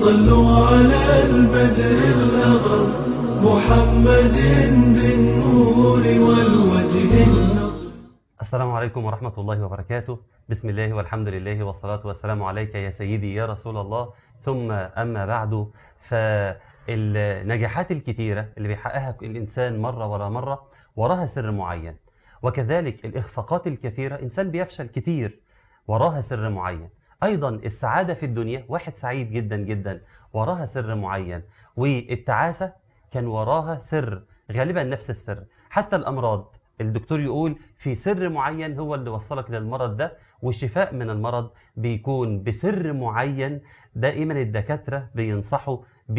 صلوا على البدر الأغر محمد بالنور والوجه النضر السلام عليكم ورحمة الله وبركاته بسم الله والحمد لله والصلاة والسلام عليك يا سيدي يا رسول الله ثم أما بعد فالنجاحات الكتيرة اللي بيحققها الإنسان مرة ورا مرة وراها سر معين وكذلك الإخفاقات الكثيرة إنسان بيفشل كتير وراها سر معين أيضا السعادة في الدنيا واحد سعيد جدا جدا وراها سر معين والتعاسة كان وراها سر غالبا نفس السر حتى الأمراض الدكتور يقول في سر معين هو اللي وصلك للمرض ده والشفاء من المرض بيكون بسر معين دائما الدكاترة بينصحوا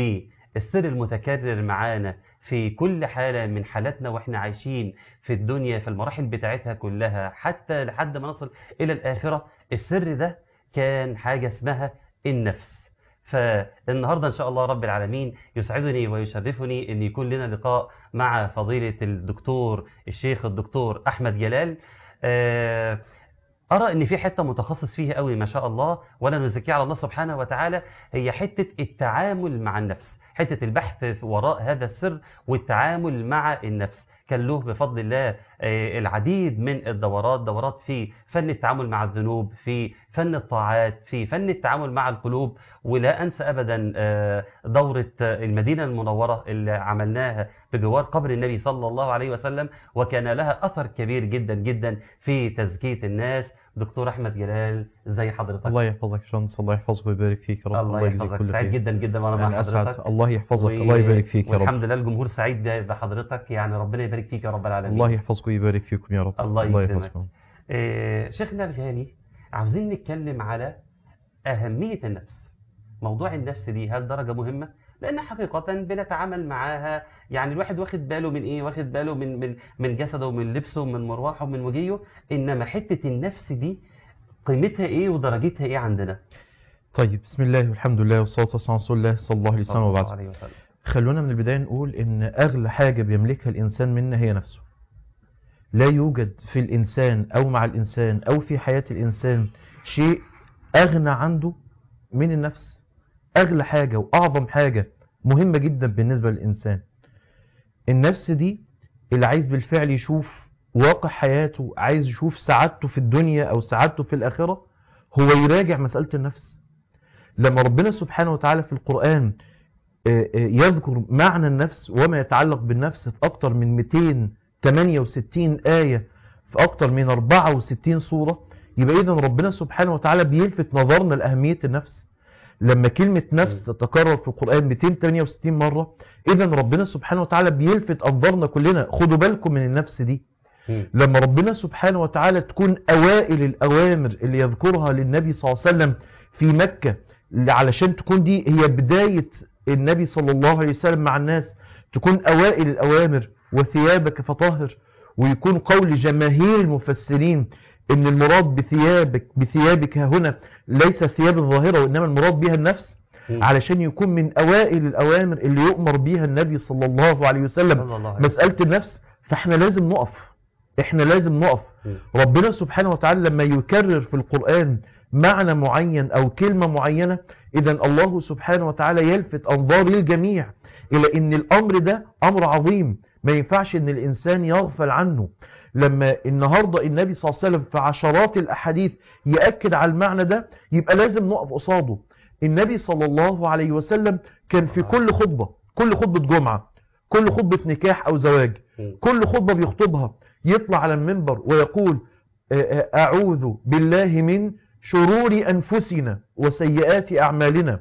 بالسر المتكرر معانا في كل حالة من حالاتنا واحنا عايشين في الدنيا في المراحل بتاعتها كلها حتى لحد ما نصل إلى الآخرة السر ده كان حاجة اسمها النفس فالنهاردة إن شاء الله رب العالمين يسعدني ويشرفني أن يكون لنا لقاء مع فضيلة الدكتور الشيخ الدكتور أحمد جلال آه، أرى أن في حتة متخصص فيها قوي ما شاء الله ولا نزكي على الله سبحانه وتعالى هي حتة التعامل مع النفس حتة البحث وراء هذا السر والتعامل مع النفس كان له بفضل الله آه، العديد من الدورات دورات في فن التعامل مع الذنوب في فن الطاعات في فن التعامل مع القلوب ولا أنسى أبدا آه، دورة آه، المدينة المنورة اللي عملناها بجوار قبر النبي صلى الله عليه وسلم وكان لها أثر كبير جدا جدا في تزكية الناس دكتور أحمد جلال ازي حضرتك الله يحفظك يا شمس الله يحفظك ويبارك فيك يا رب الله يجزيك يحفظك كل سعيد خير جدا جدا وانا مع أنا أسعد حضرتك الله يحفظك و- الله يبارك فيك يا والحمد رب لله الجمهور سعيد بحضرتك يعني ربنا يبارك فيك يا رب العالمين الله يحفظك ويبارك فيكم يا رب الله الله يكرمك. يحفظكم آه، شيخنا الغالي عاوزين نتكلم على أهمية النفس موضوع النفس دي هل درجة مهمة؟ لأن حقيقة بنتعامل معاها يعني الواحد واخد باله من إيه؟ واخد باله من من من جسده ومن لبسه ومن مروحه ومن وجيه إنما حتة النفس دي قيمتها إيه ودرجتها إيه عندنا؟ طيب بسم الله والحمد لله والصلاة والسلام على رسول الله صلى الله عليه وسلم صلى الله وبعد عليه وسلم خلونا من البداية نقول إن أغلى حاجة بيملكها الإنسان منا هي نفسه لا يوجد في الإنسان أو مع الإنسان أو في حياة الإنسان شيء أغنى عنده من النفس أغلى حاجة وأعظم حاجة مهمة جدا بالنسبة للإنسان النفس دي اللي عايز بالفعل يشوف واقع حياته عايز يشوف سعادته في الدنيا أو سعادته في الآخرة هو يراجع مسألة النفس لما ربنا سبحانه وتعالى في القرآن آه، آه، يذكر معنى النفس وما يتعلق بالنفس في أكتر من 268 آية في أكتر من 64 صورة يبقى إذا ربنا سبحانه وتعالى بيلفت نظرنا لأهمية النفس لما كلمة نفس تتكرر في القرآن 268 مرة إذا ربنا سبحانه وتعالى بيلفت أنظارنا كلنا خدوا بالكم من النفس دي مم. لما ربنا سبحانه وتعالى تكون أوائل الأوامر اللي يذكرها للنبي صلى الله عليه وسلم في مكة اللي علشان تكون دي هي بداية النبي صلى الله عليه وسلم مع الناس تكون أوائل الأوامر وثيابك فطهر ويكون قول جماهير المفسرين ان المراد بثيابك بثيابك ها هنا ليس الثياب الظاهرة وإنما المراد بها النفس مم. علشان يكون من أوائل الأوامر اللي يؤمر بها النبي صلى الله عليه وسلم صلى الله عليه مسألة النفس فاحنا لازم نقف احنا لازم نقف مم. ربنا سبحانه وتعالى لما يكرر في القرآن معنى معين او كلمة معينة اذا الله سبحانه وتعالى يلفت انظار الجميع الى ان الامر ده امر عظيم ما ينفعش ان الانسان يغفل عنه لما النهاردة النبي صلى الله عليه وسلم في عشرات الاحاديث يأكد على المعنى ده يبقى لازم نقف قصاده النبي صلى الله عليه وسلم كان في كل خطبة كل خطبة جمعة كل خطبة نكاح او زواج مم. كل خطبة بيخطبها يطلع على المنبر ويقول آه، آه، أعوذ بالله من شرور أنفسنا وسيئات أعمالنا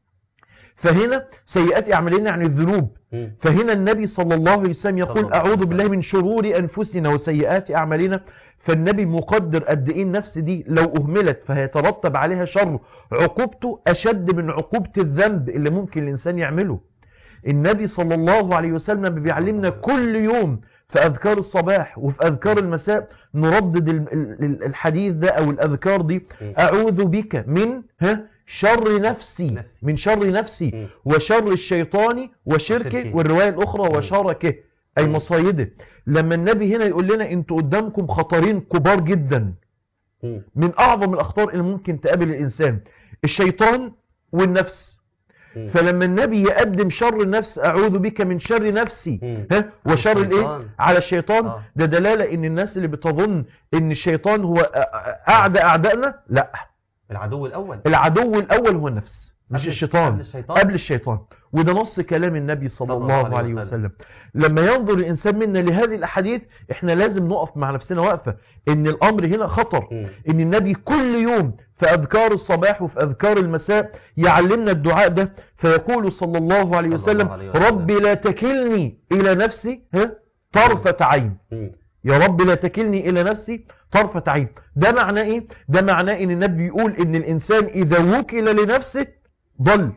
فهنا سيئات أعمالنا يعني الذنوب مم. فهنا النبي صلى الله عليه وسلم صلى يقول الله عليه أعوذ بالله وسلم. من شرور أنفسنا وسيئات أعمالنا فالنبي مقدر قد إيه النفس دي لو أهملت فهيترتب عليها شر عقوبته أشد من عقوبة الذنب اللي ممكن الإنسان يعمله النبي صلى الله عليه وسلم بيعلمنا كل يوم في أذكار الصباح وفي أذكار المساء نردد ال- ال- الحديث ده أو الأذكار دي أعوذ بك من ها شر نفسي نفسي. من شر نفسي مم. وشر الشيطان وشركه وشركه. والرواية الأخرى مم. وشركه أي مم. مصايده لما النبي هنا يقول لنا انتوا قدامكم خطرين كبار جدا مم. من أعظم الأخطار اللي ممكن تقابل الإنسان الشيطان والنفس مم. فلما النبي يقدم شر النفس اعوذ بك من شر نفسي مم. ها وشر الايه الشيطان. على الشيطان آه. ده دلاله ان الناس اللي بتظن ان الشيطان هو أ- أ- اعدى اعدائنا لا العدو الاول العدو الاول هو النفس مش قبل- الشيطان قبل الشيطان قبل الشيطان وده نص كلام النبي صلى الله عليه وسلم لما ينظر الإنسان منا لهذه الأحاديث إحنا لازم نقف مع نفسنا وقفة إن الأمر هنا خطر مم. إن النبي كل يوم في أذكار الصباح وفي أذكار المساء يعلمنا الدعاء ده فيقول صلى الله عليه صلى الله وسلم عليه وسلم. ربي لا تكلني إلى نفسي ها طرفة عين مم. يا رب لا تكلني إلى نفسي طرفة عين ده معناه إيه؟ ده معناه إن النبي يقول إن الإنسان إذا وكل لنفسه ضل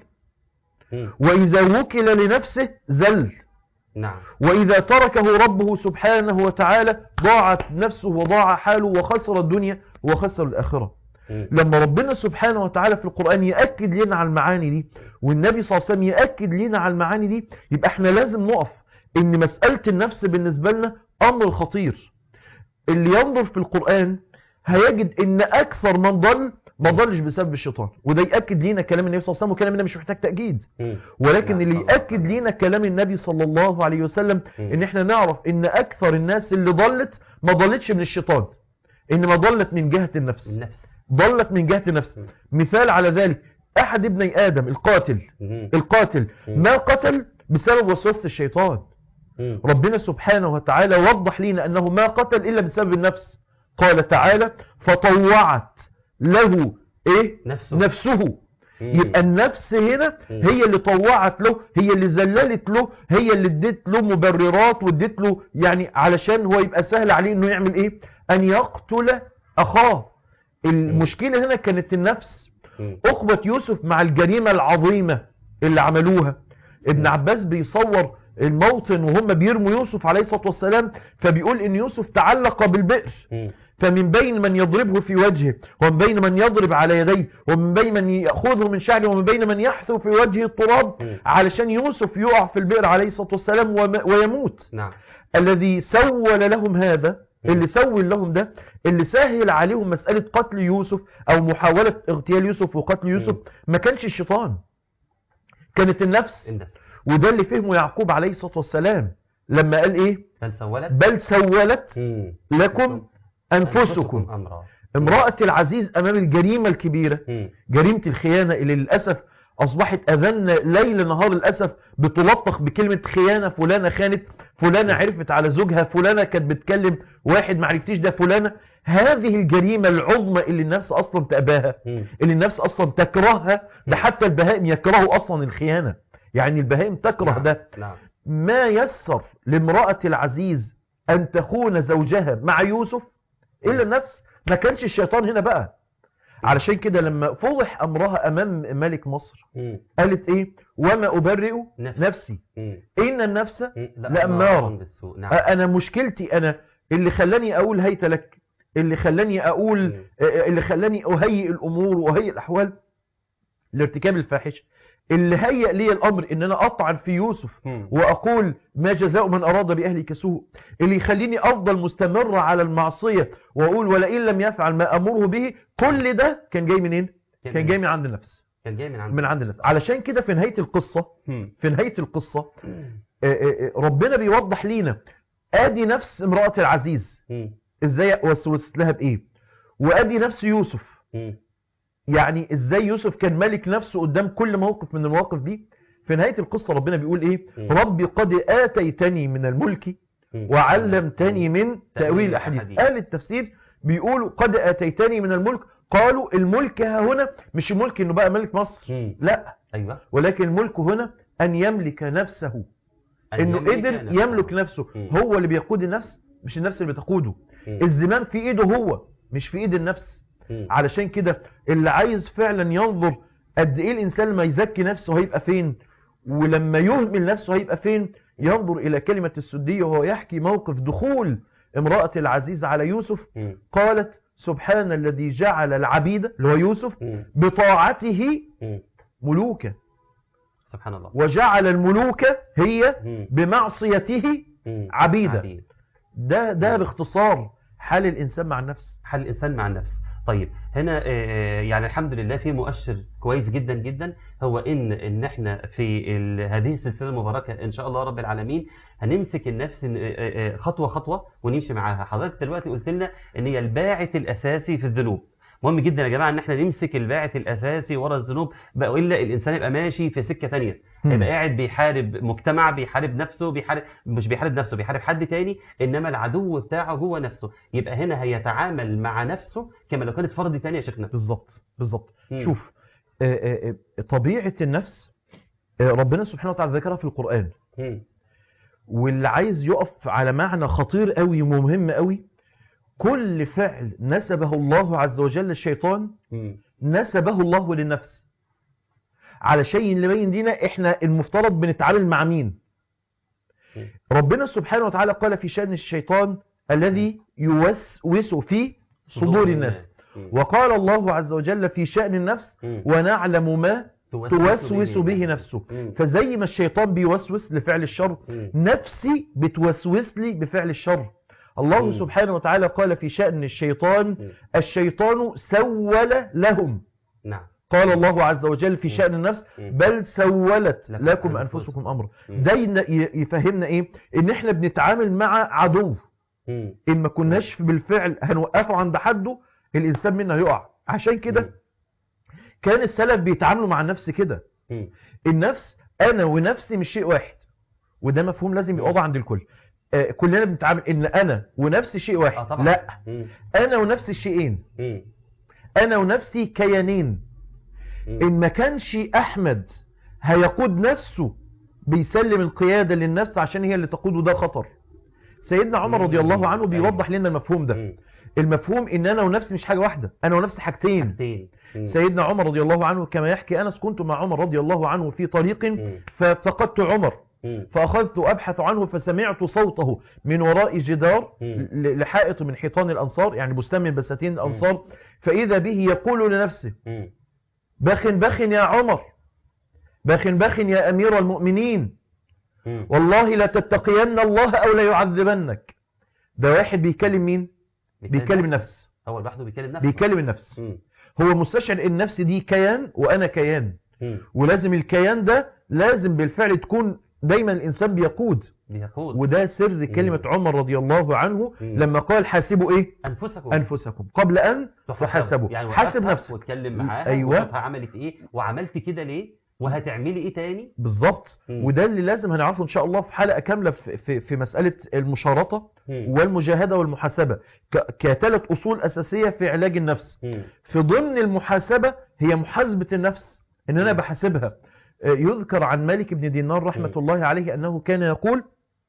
مم. وإذا وكل لنفسه زل نعم وإذا تركه ربه سبحانه وتعالى ضاعت نفسه وضاع حاله وخسر الدنيا وخسر الآخرة مم. لما ربنا سبحانه وتعالى في القرآن يأكد لنا على المعاني دي والنبي صلى الله عليه وسلم يأكد لنا على المعاني دي يبقى احنا لازم نقف ان مسألة النفس بالنسبة لنا أمر خطير اللي ينظر في القرآن هيجد ان أكثر من ضل ما ضلش بسبب الشيطان وده يأكد لنا كلام النبي صلى الله عليه وسلم وكلام النبي مش محتاج تأكيد مم. ولكن نعم، اللي طبعا. يأكد لينا كلام النبي صلى الله عليه وسلم مم. ان احنا نعرف ان اكثر الناس اللي ضلت ما ضلتش من الشيطان انما ضلت من جهة النفس النفس ضلت من جهة النفس مم. مثال على ذلك احد ابني ادم القاتل مم. القاتل مم. ما قتل بسبب وسوسة الشيطان مم. ربنا سبحانه وتعالى وضح لنا انه ما قتل الا بسبب النفس قال تعالى فطوعت له ايه نفسه نفسه مم. يبقى النفس هنا مم. هي اللي طوعت له هي اللي زللت له هي اللي ادت له مبررات وادت له يعني علشان هو يبقى سهل عليه انه يعمل ايه ان يقتل اخاه المشكلة هنا كانت النفس مم. اخبط يوسف مع الجريمة العظيمة اللي عملوها ابن عباس بيصور الموطن وهم بيرموا يوسف عليه الصلاة والسلام فبيقول ان يوسف تعلق بالبئر مم. فمن بين من يضربه في وجهه ومن بين من يضرب على يديه ومن بين من يأخذه من شعره ومن بين من يحثو في وجهه التراب مم. علشان يوسف يقع في البئر عليه الصلاة والسلام وم- ويموت نعم الذي سول لهم هذا مم. اللي سول لهم ده اللي سهل عليهم مسألة قتل يوسف أو محاولة اغتيال يوسف وقتل يوسف مم. ما كانش الشيطان كانت النفس النفس وده اللي فهمه يعقوب عليه الصلاة والسلام لما قال إيه بل سولت بل سولت مم. لكم أنفسكم أمرا امرأة العزيز أمام الجريمة الكبيرة مم. جريمة الخيانة اللي للأسف أصبحت أذن ليل نهار للأسف بتلطخ بكلمة خيانة فلانة خانت فلانة عرفت على زوجها فلانة كانت بتكلم واحد معرفتيش ده فلانة هذه الجريمة العظمى اللي النفس أصلا تأباها مم. اللي النفس أصلا تكرهها ده حتى البهائم يكرهوا أصلا الخيانة يعني البهائم تكره نعم. ده نعم ما يسر لامرأة العزيز أن تخون زوجها مع يوسف إلا النفس ما كانش الشيطان هنا بقى علشان كده لما فضح أمرها أمام ملك مصر مم. قالت إيه وما أبرئ نفس. نفسي مم. إن النفس مم. لأمارة. بالسوء نعم أنا مشكلتي أنا اللي خلاني أقول هيت لك اللي خلاني أقول مم. اللي خلاني أهيئ الأمور وأهيئ الأحوال لارتكاب الفاحشة اللي هيئ لي الأمر إن أنا أطعن في يوسف مم. وأقول ما جزاء من أراد بأهلك سوء اللي يخليني أفضل مستمر على المعصية وأقول ولئن لم يفعل ما أمره به كل ده كان جاي منين؟ كان جاي من عند النفس كان جاي من عند من عند النفس علشان كده في نهاية القصة مم. في نهاية القصة مم. آه، آه، آه، ربنا بيوضح لينا ادي نفس امرأة العزيز مم. ازاي وسوست لها بايه وادي نفس يوسف مم. يعني ازاي يوسف كان ملك نفسه قدام كل موقف من المواقف دي في نهاية القصة ربنا بيقول ايه مم. ربي قد آتيتني من الملك مم. وعلمتني من تأويل الأحاديث الأحاديث. قال التفسير بيقولوا قد آتيتني من الملك قالوا الملك ها هنا مش الملك انه بقى ملك مصر مم. لا ايوه ولكن الملك هنا ان يملك نفسه أن انه يملك قدر نفسه. يملك نفسه مم. هو اللي بيقود النفس مش النفس اللي بتقوده مم. الزمام في ايده هو مش في ايد النفس مم. علشان كده اللي عايز فعلا ينظر قد ايه الانسان لما يزكي نفسه هيبقى فين ولما يهمل نفسه هيبقى فين ينظر الى كلمة السدية وهو يحكي موقف دخول امرأة العزيز على يوسف مم. قالت سبحان الذي جعل العبيد اللي هو يوسف مم. بطاعته مم. ملوكا سبحان الله وجعل الملوك هي مم. بمعصيته مم. عبيدة. عبيد. ده ده باختصار حال الانسان مع النفس حل الإنسان مع النفس طيب هنا آه، يعني الحمد لله في مؤشر كويس جدا جدا هو ان ان احنا في ال- هذه السلسله المباركه ان شاء الله رب العالمين هنمسك النفس آه، آه، خطوه خطوه ونمشي معاها حضرتك دلوقتي قلت لنا ان هي الباعث الاساسي في الذنوب مهم جدا يا جماعه ان احنا نمسك الباعث الاساسي ورا الذنوب بقى والا الانسان يبقى ماشي في سكه ثانيه مم. يبقى قاعد بيحارب مجتمع بيحارب نفسه بيحارب مش بيحارب نفسه بيحارب حد تاني انما العدو بتاعه هو نفسه يبقى هنا هيتعامل مع نفسه كما لو كانت فرد تاني يا شيخنا بالظبط بالظبط مم. شوف آه، آه، آه، طبيعة النفس آه، ربنا سبحانه وتعالى ذكرها في القرآن مم. واللي عايز يقف على معنى خطير قوي ومهم قوي كل فعل نسبه الله عز وجل الشيطان مم. نسبه الله للنفس على شيء نبين لينا احنا المفترض بنتعامل مع مين مم. ربنا سبحانه وتعالى قال في شأن الشيطان الذي يوسوس في صدور الناس مم. وقال الله عز وجل في شأن النفس مم. ونعلم ما توسوس به نفسه مم. فزي ما الشيطان بيوسوس لفعل الشر مم. نفسي بتوسوس لي بفعل الشر الله مم. سبحانه وتعالى قال في شأن الشيطان مم. الشيطان سول لهم نعم قال الله عز وجل في مم. شأن النفس مم. بل سولت لكم لكم أنفسكم. أنفسكم أمر مم. ده ين- ي- يفهمنا إيه إن إحنا بنتعامل مع عدو مم. إن ما كناش بالفعل هنوقفه عند حده الإنسان منا هيقع عشان مم. كده كان السلف بيتعاملوا مع النفس كده مم. النفس انا ونفسي مش شيء واحد وده مفهوم لازم يبقى واضح عند الكل آه، كلنا بنتعامل ان انا ونفسي شيء اه واحد طبعا لا مم. انا ونفسي شيئين مم. انا ونفسي كيانين مم. ان ما كانش احمد هيقود نفسه بيسلم القيادة للنفس عشان هي اللي تقوده ده خطر سيدنا عمر رضي الله عنه بيوضح لنا المفهوم ده مم. المفهوم ان انا ونفسي مش حاجة واحدة انا ونفسي حاجتين حاجتين. مم. سيدنا عمر رضي الله عنه كما يحكي انس كنت مع عمر رضي الله عنه في طريق مم. فافتقدت عمر مم. فأخذت أبحث عنه فسمعت صوته من وراء جدار مم. ل- لحائط من حيطان الأنصار يعني بستان من بساتين الأنصار فإذا به يقول لنفسه مم. بخ بخ يا عمر بخ بخ يا أمير المؤمنين مم. والله لا تتقين الله أو لا يعذبنك ده واحد بيكلم مين بيكلم النفس هو لوحده بيكلم نفسه بيكلم النفس مم. هو مستشعر ان النفس دي كيان وأنا كيان مم. ولازم الكيان ده لازم بالفعل تكون دايما الإنسان بيقود بيقود وده سر كلمة عمر رضي الله عنه مم. لما قال حاسبوا ايه انفسكم أنفسكم قبل أن تحاسبوا يعني حاسب وقفها نفسك واتكلم معاها أيوة. وشوفها عملت ايه وعملت كده ليه وهتعملي ايه تاني بالظبط مم. وده اللي لازم هنعرفه إن شاء الله في حلقة كاملة في, في, في مسألة المشارطة مم. والمجاهدة والمحاسبة ك- كثلاث أصول أساسية في علاج النفس مم. في ضمن المحاسبة هي محاسبة النفس إن أنا مم. بحاسبها آه، يذكر عن مالك بن دينار رحمة مم. الله عليه أنه كان يقول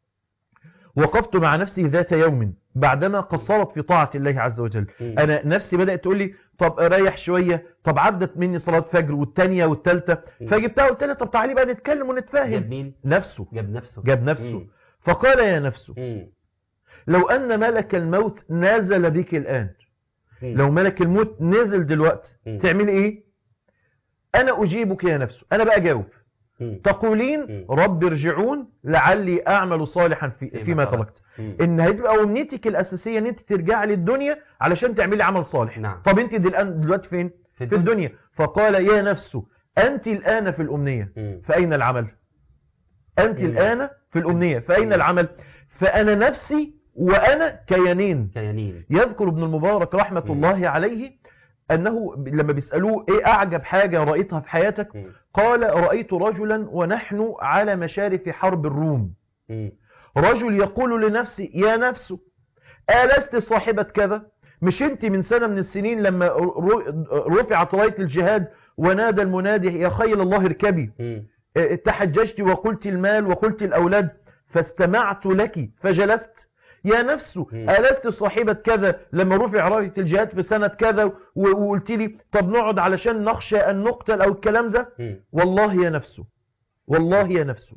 وقفت مع نفسي ذات يوم بعدما قصرت في طاعة الله عز وجل مم. انا نفسي بدات تقول لي طب ريح شويه طب عدت مني صلاه فجر والثانيه والثالثه مم. فجبتها قلت لها طب تعالي بقى نتكلم جاب ونتفاهم مين نفسه جاب نفسه جاب نفسه مم. فقال يا نفسه مم. لو ان ملك الموت نازل بك الان مم. لو ملك الموت نزل دلوقتي مم. تعملي ايه انا اجيبك يا نفسه انا بقى جاوب مم. تقولين مم. رب ارجعون لعلي اعمل صالحا في فيما فيما تركت. تركت مم. ان هتبقى امنيتك الاساسيه ان انت ترجعي للدنيا علشان تعملي عمل صالح نعم. طب انت دل- دلوقتي فين في في الدنيا فقال يا نفس أنت الآن في الأمنية مم. فأين العمل أنت مم. الآن في الأمنية فأين مم. العمل فأنا نفسي وأنا كيانين كيانين يذكر ابن المبارك رحمة مم. الله عليه أنه لما بيسألوه إيه أعجب حاجة رأيتها في حياتك مم. قال رأيت رجلا ونحن على مشارف حرب الروم مم. رجل يقول لنفسه يا نفس ألست صاحبة كذا مش انت من سنة من السنين لما ر- رفعت راية الجهاد ونادى المنادي يا خيل الله اركبي مم. اه، تحججت وقلت المال وقلت الأولاد فاستمعت لك فجلست يا نفس مم. ألست صاحبة كذا لما رفع راية الجهاد في سنة كذا و- وقلت لي طب نقعد علشان نخشى أن نقتل أو الكلام ده مم. والله يا نفس والله يا نفس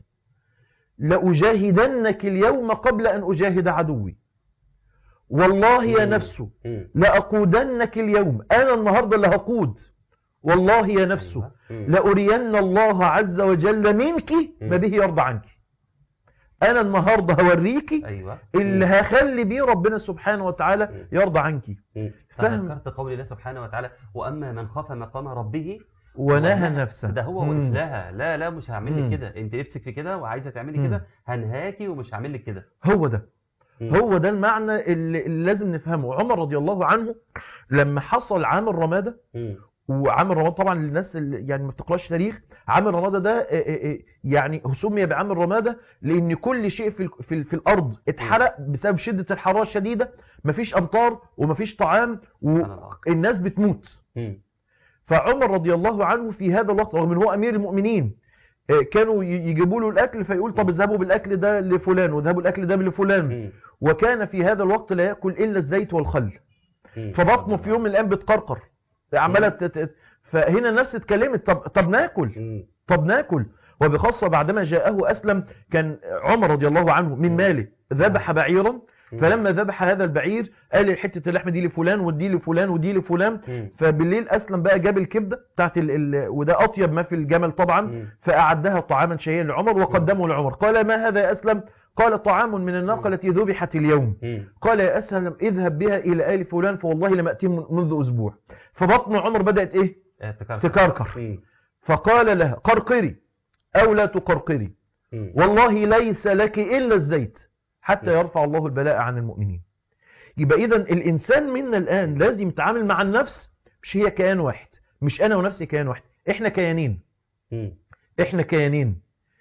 لأجاهدنك اليوم قبل أن أجاهد عدوي والله يا مم. نفس مم. لأقودنك اليوم أنا النهاردة اللي هقود والله يا نفس أيوة. مم. لأرين الله عز وجل منك ما مم. به يرضى عنك انا النهارده هوريكي ايوه اللي مم. هخلي بيه ربنا سبحانه وتعالى مم. يرضى عنكي مم. فاهم. فذكرت قول الله سبحانه وتعالى واما من خاف مقام ربه ونهى نفسه ده هو مم. وقف لها لا لا مش هعمل مم. لك كده انت نفسك في كده وعايزه تعملي مم. كده هنهاكي ومش هعمل لك كده هو ده مم. هو ده المعنى اللي, اللي لازم نفهمه عمر رضي الله عنه لما حصل عام الرمادة مم. وعام الرمادة طبعا للناس اللي يعني ما بتقراش تاريخ عام الرمادة ده آه، آه، آه، يعني سمي بعام الرمادة لان كل شيء في ال- في, ال- في الارض اتحرق بسبب شدة الحرارة الشديدة مفيش امطار ومفيش طعام سبحان الله. والناس بتموت مم. فعمر رضي الله عنه في هذا الوقت رغم ان هو امير المؤمنين آه، كانوا ي- يجيبوا له الاكل فيقول طب اذهبوا بالاكل ده لفلان واذهبوا الاكل ده لفلان مم. وكان في هذا الوقت لا ياكل الا الزيت والخل مم. فبطنه في يوم من الايام بتقرقر عماله تت- فهنا الناس اتكلمت طب طب ناكل مم. طب ناكل وبخاصه بعدما جاءه اسلم كان عمر رضي الله عنه من مم. ماله ذبح بعيرا مم. فلما ذبح هذا البعير قال حته اللحم دي لفلان ودي لفلان ودي لفلان مم. فبالليل اسلم بقى جاب الكبده بتاعت ال... ال... وده اطيب ما في الجمل طبعا مم. فاعدها طعاما شهيا لعمر وقدمه لعمر قال ما هذا يا اسلم قال طعام من الناقه التي ذبحت اليوم مم. قال يا اسلم اذهب بها الى ال فلان فوالله لم اتي من- منذ اسبوع فبطن عمر بدات ايه آه، تكركر. تكركر مم. فقال لها قرقري او لا تقرقري مم. والله ليس لك الا الزيت حتى مم. يرفع الله البلاء عن المؤمنين يبقى اذا الانسان منا الان لازم يتعامل مع النفس مش هي كيان واحد مش انا ونفسي كيان واحد احنا كيانين مم. احنا كيانين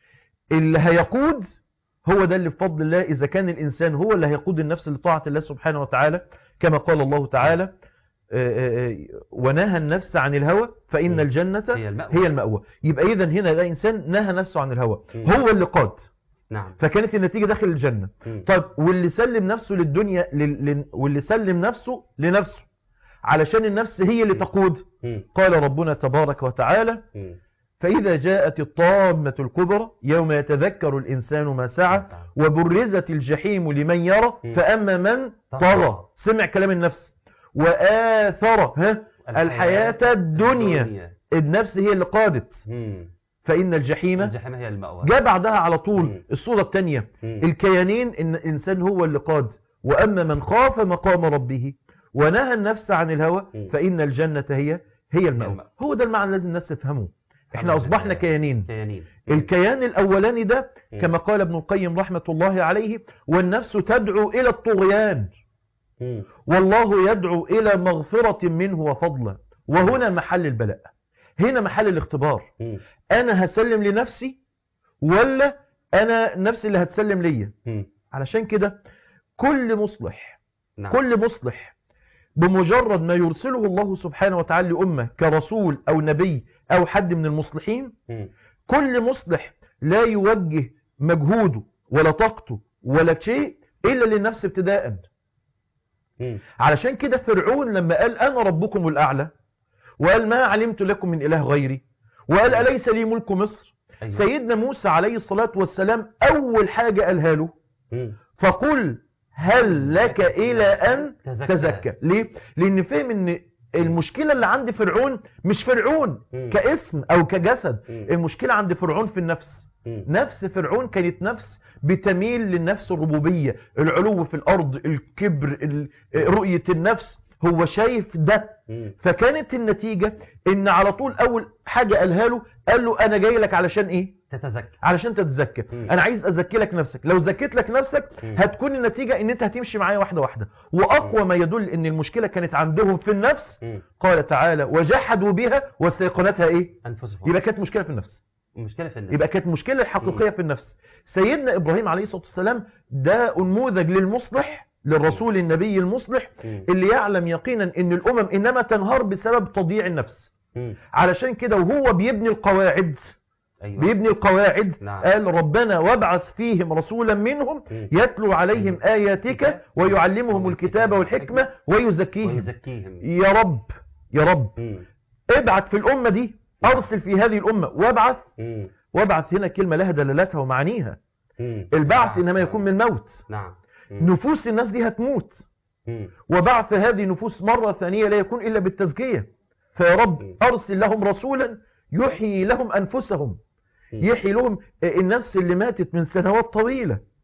اللي هيقود هو ده اللي بفضل الله اذا كان الانسان هو اللي هيقود النفس لطاعه الله سبحانه وتعالى كما قال الله تعالى آه، آه، آه، ونهى النفس عن الهوى فان مم. الجنه هي المأوى هي المأوى يبقى اذا هنا ده انسان نهى نفسه عن الهوى مم. هو اللي قاد نعم فكانت النتيجه داخل الجنه مم. طيب واللي سلم نفسه للدنيا لل... لل... واللي سلم نفسه لنفسه علشان النفس هي اللي تقود مم. قال ربنا تبارك وتعالى مم. فإذا جاءت الطامة الكبرى يوم يتذكر الإنسان ما سعى وبرزت الجحيم لمن يرى مم. فأما من طغى. طغى سمع كلام النفس وآثر ها الحياة الدنيا النفس هي اللي قادت مم. فإن الجحيم الجحيم هي المأوى جاء بعدها على طول مم. الصورة الثانية مم. الكيانين إن الإنسان هو اللي قاد وأما من خاف مقام ربه ونهى النفس عن الهوى مم. فإن الجنة هي هي المأوى المأوى. هو ده المعنى لازم الناس تفهمه احنا الحمد أصبحنا لله. كيانين كيانين الكيان الأولاني ده مم. كما قال ابن القيم رحمة الله عليه والنفس تدعو إلى الطغيان مم. والله يدعو إلى مغفرة منه وفضلا وهنا محل البلاء هنا محل الاختبار مم. أنا هسلم لنفسي ولا أنا نفسي اللي هتسلم ليا مم. علشان كده كل مصلح نعم كل مصلح بمجرد ما يرسله الله سبحانه وتعالى لأمة كرسول أو نبي أو حد من المصلحين مم. كل مصلح لا يوجه مجهوده ولا طاقته ولا شيء إلا للنفس ابتداء مم. علشان كده فرعون لما قال أنا ربكم الأعلى وقال ما علمت لكم من إله غيري وقال أليس لي ملك مصر أيوة. سيدنا موسى عليه الصلاة والسلام أول حاجة قالها له مم. فقل هل لك إلى أن تزكى ليه؟ لأن فهم أن المشكلة اللي عند فرعون مش فرعون مم. كاسم أو كجسد مم. المشكلة عند فرعون في النفس مم. نفس فرعون كانت نفس بتميل للنفس الربوبية العلو في الأرض الكبر ال- رؤية النفس هو شايف ده مم. فكانت النتيجة ان على طول اول حاجة قالها له قال له انا جاي لك علشان ايه تتزكى علشان تتزكى مم. انا عايز ازكي لك نفسك لو زكيت لك نفسك مم. هتكون النتيجة ان انت هتمشي معايا واحدة واحدة واقوى ما يدل ان المشكلة كانت عندهم في النفس مم. قال تعالى وجحدوا بها واستيقنتها ايه أنفسهم يبقى كانت مشكلة في النفس المشكلة في النفس يبقى كانت مشكلة الحقيقية في النفس سيدنا إبراهيم عليه الصلاة والسلام ده نموذج للمصلح للرسول النبي المصلح مم. اللي يعلم يقينا ان الامم انما تنهار بسبب تضييع النفس مم. علشان كده وهو بيبني القواعد أيوة بيبني القواعد نعم. قال ربنا وابعث فيهم رسولا منهم مم. يتلو عليهم آياتك ويعلمهم الكتاب والحكمة ويزكيهم ويزكيهم يا رب يا رب مم. ابعث في الأمة دي أرسل في هذه الأمة وابعث مم. وابعث هنا كلمة لها دلالاتها ومعانيها مم. البعث نعم. إنما يكون من موت نعم مم. نفوس الناس دي هتموت مم. وبعث هذه النفوس مرة ثانية لا يكون إلا بالتزكية فيا رب مم. أرسل لهم رسولا يحيي لهم أنفسهم مم. يحيي لهم النفس اللي ماتت من سنوات طويلة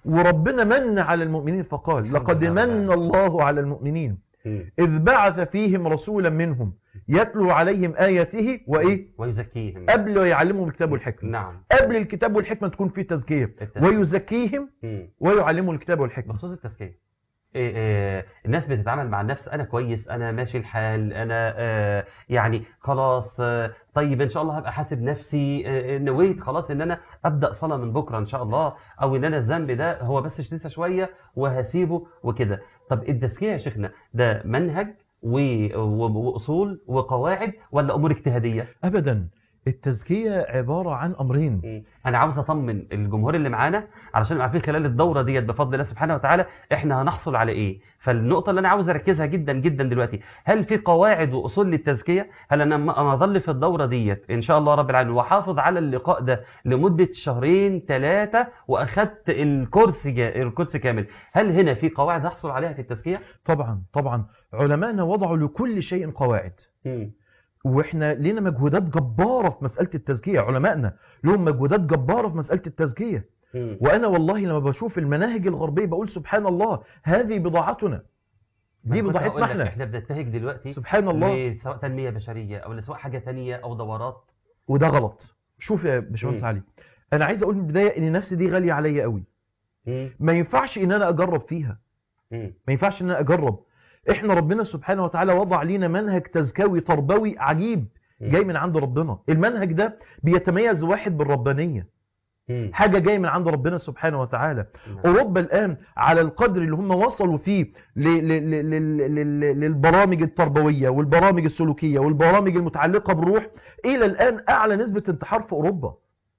وربنا من على المؤمنين فقال الحمد لقد لله. من الله على المؤمنين مم. إذ بعث فيهم رسولا منهم يتلو عليهم آياته وإيه ويزكيهم قبل ويعلمهم الكتاب والحكمة نعم قبل الكتاب والحكمة تكون في تزكية التزكية. ويزكيهم مم. ويعلمهم الكتاب والحكمة بخصوص التزكية إيه إيه الناس بتتعامل مع النفس انا كويس انا ماشي الحال انا آه يعني خلاص آه طيب ان شاء الله هبقى حاسب نفسي آه نويت خلاص ان انا ابدا صلاه من بكره ان شاء الله او ان انا الذنب ده هو بس لسه شويه وهسيبه وكده طب التزكيه يا شيخنا ده منهج و- و- واصول وقواعد ولا امور اجتهاديه أبدا التزكية عبارة عن أمرين انا عاوز اطمن الجمهور اللي معانا علشان نبقى عارفين خلال الدوره ديت بفضل الله سبحانه وتعالى احنا هنحصل على ايه فالنقطه اللي انا عاوز اركزها جدا جدا دلوقتي هل في قواعد واصول للتزكيه هل انا لما اظل في الدوره ديت ان شاء الله رب العالمين واحافظ على اللقاء ده لمده شهرين ثلاثه واخدت الكورس جا... الكورس كامل هل هنا في قواعد هحصل عليها في التزكيه طبعا طبعا علماءنا وضعوا لكل شيء قواعد مم. واحنا لينا مجهودات جبارة في مسألة التزكية علمائنا لهم مجهودات جبارة في مسألة التزكية مم. وانا والله لما بشوف المناهج الغربية بقول سبحان الله هذه بضاعتنا ما دي أنا كنت هقول بضاعتنا لك، احنا احنا بنتهج دلوقتي سبحان الله سواء تنميه بشريه او لسواء حاجه تانية او دورات وده غلط شوف يا باشمهندس مم. علي انا عايز اقول من البداية ان نفسي دي غالية عليا قوي مم. ما ينفعش ان انا اجرب فيها مم. ما ينفعش ان انا اجرب احنا ربنا سبحانه وتعالى وضع لينا منهج تزكوي تربوي عجيب جاي من عند ربنا المنهج ده بيتميز واحد بالربانية مم. حاجة جاي من عند ربنا سبحانه وتعالى نعم. أوروبا الآن على القدر اللي هم وصلوا فيه ل- ل- ل- ل- ل- للبرامج التربوية والبرامج السلوكية والبرامج المتعلقة بالروح إلى الآن أعلى نسبة انتحار في أوروبا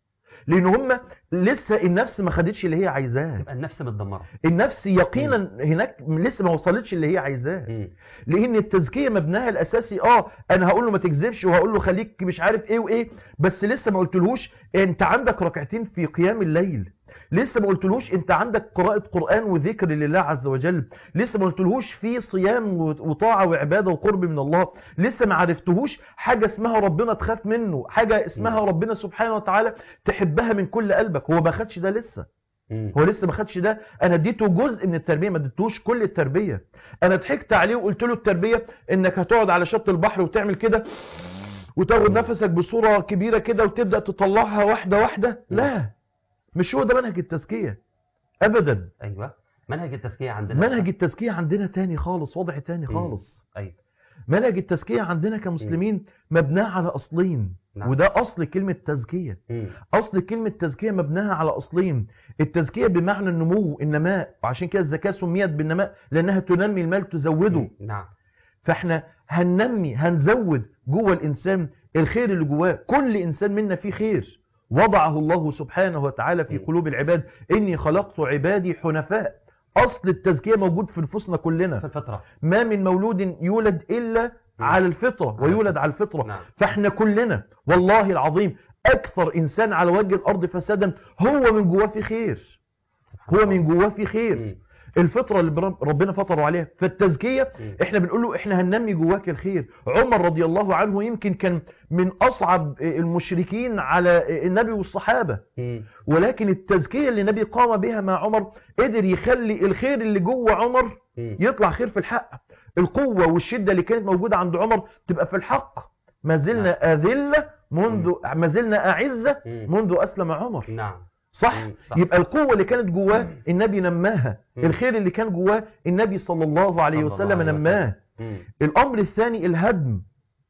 لأن هم لسه النفس ما خدتش اللي هي عايزاه تبقى النفس متدمره النفس يقينا هناك لسه ما وصلتش اللي هي عايزاه مم. لان التزكيه مبناها الاساسي اه انا هقول له ما تكذبش وهقول له خليك مش عارف ايه وايه بس لسه ما قلتلهوش انت عندك ركعتين في قيام الليل لسه ما قلتلهوش انت عندك قراءة قرآن وذكر لله عز وجل لسه ما قلتلهوش في صيام وطاعة وعبادة وقرب من الله لسه ما عرفتهوش حاجة اسمها ربنا تخاف منه حاجة اسمها مم. ربنا سبحانه وتعالى تحبها من كل قلبك هو ما خدش ده لسه مم. هو لسه ما خدش ده انا اديته جزء من التربيه ما اديتوش كل التربيه انا ضحكت عليه وقلت له التربيه انك هتقعد على شط البحر وتعمل كده وتاخد نفسك بصوره كبيره كده وتبدا تطلعها واحده واحده لا مش هو ده منهج التزكيه ابدا ايوه منهج التزكيه عندنا منهج التزكيه عندنا تاني خالص وضع تاني خالص ايوه منهج التزكيه عندنا كمسلمين مبناه على اصلين نعم. وده اصل كلمه تزكيه مم. اصل كلمة تزكية مبناها على اصلين التزكية بمعنى النمو النماء وعشان كده الزكاة سميت بالنماء لانها تنمي المال تزوده مم. نعم فاحنا هننمي هنزود جوه الانسان الخير اللي جواه كل انسان منا فيه خير وضعه الله سبحانه وتعالى في مم. قلوب العباد اني خلقت عبادي حنفاء اصل التزكية موجود في نفوسنا في كلنا الفتره ما من مولود يولد الا مم. على الفطرة ويولد على الفطرة نعم فاحنا كلنا والله العظيم اكثر انسان على وجه الارض فسادا هو من جواه في خير سبحان هو الله. من جواه في خير مم. الفطره اللي برب- ربنا فطره عليها فالتزكيه مم. احنا بنقول له احنا هننمي جواك الخير عمر رضي الله عنه يمكن كان من اصعب المشركين على النبي والصحابه مم. ولكن التزكيه اللي النبي قام بها مع عمر قدر يخلي الخير اللي جوه عمر مم. يطلع خير في الحق القوة والشدة اللي كانت موجودة عند عمر تبقى في الحق ما زلنا أذلة منذ ما زلنا أعزة مم. منذ أسلم عمر نعم صح مم. صح. يبقى القوة اللي كانت جواه النبي نماها مم. الخير اللي كان جواه النبي صلى الله عليه صلى الله وسلم عليه نماه مم. الأمر الثاني الهدم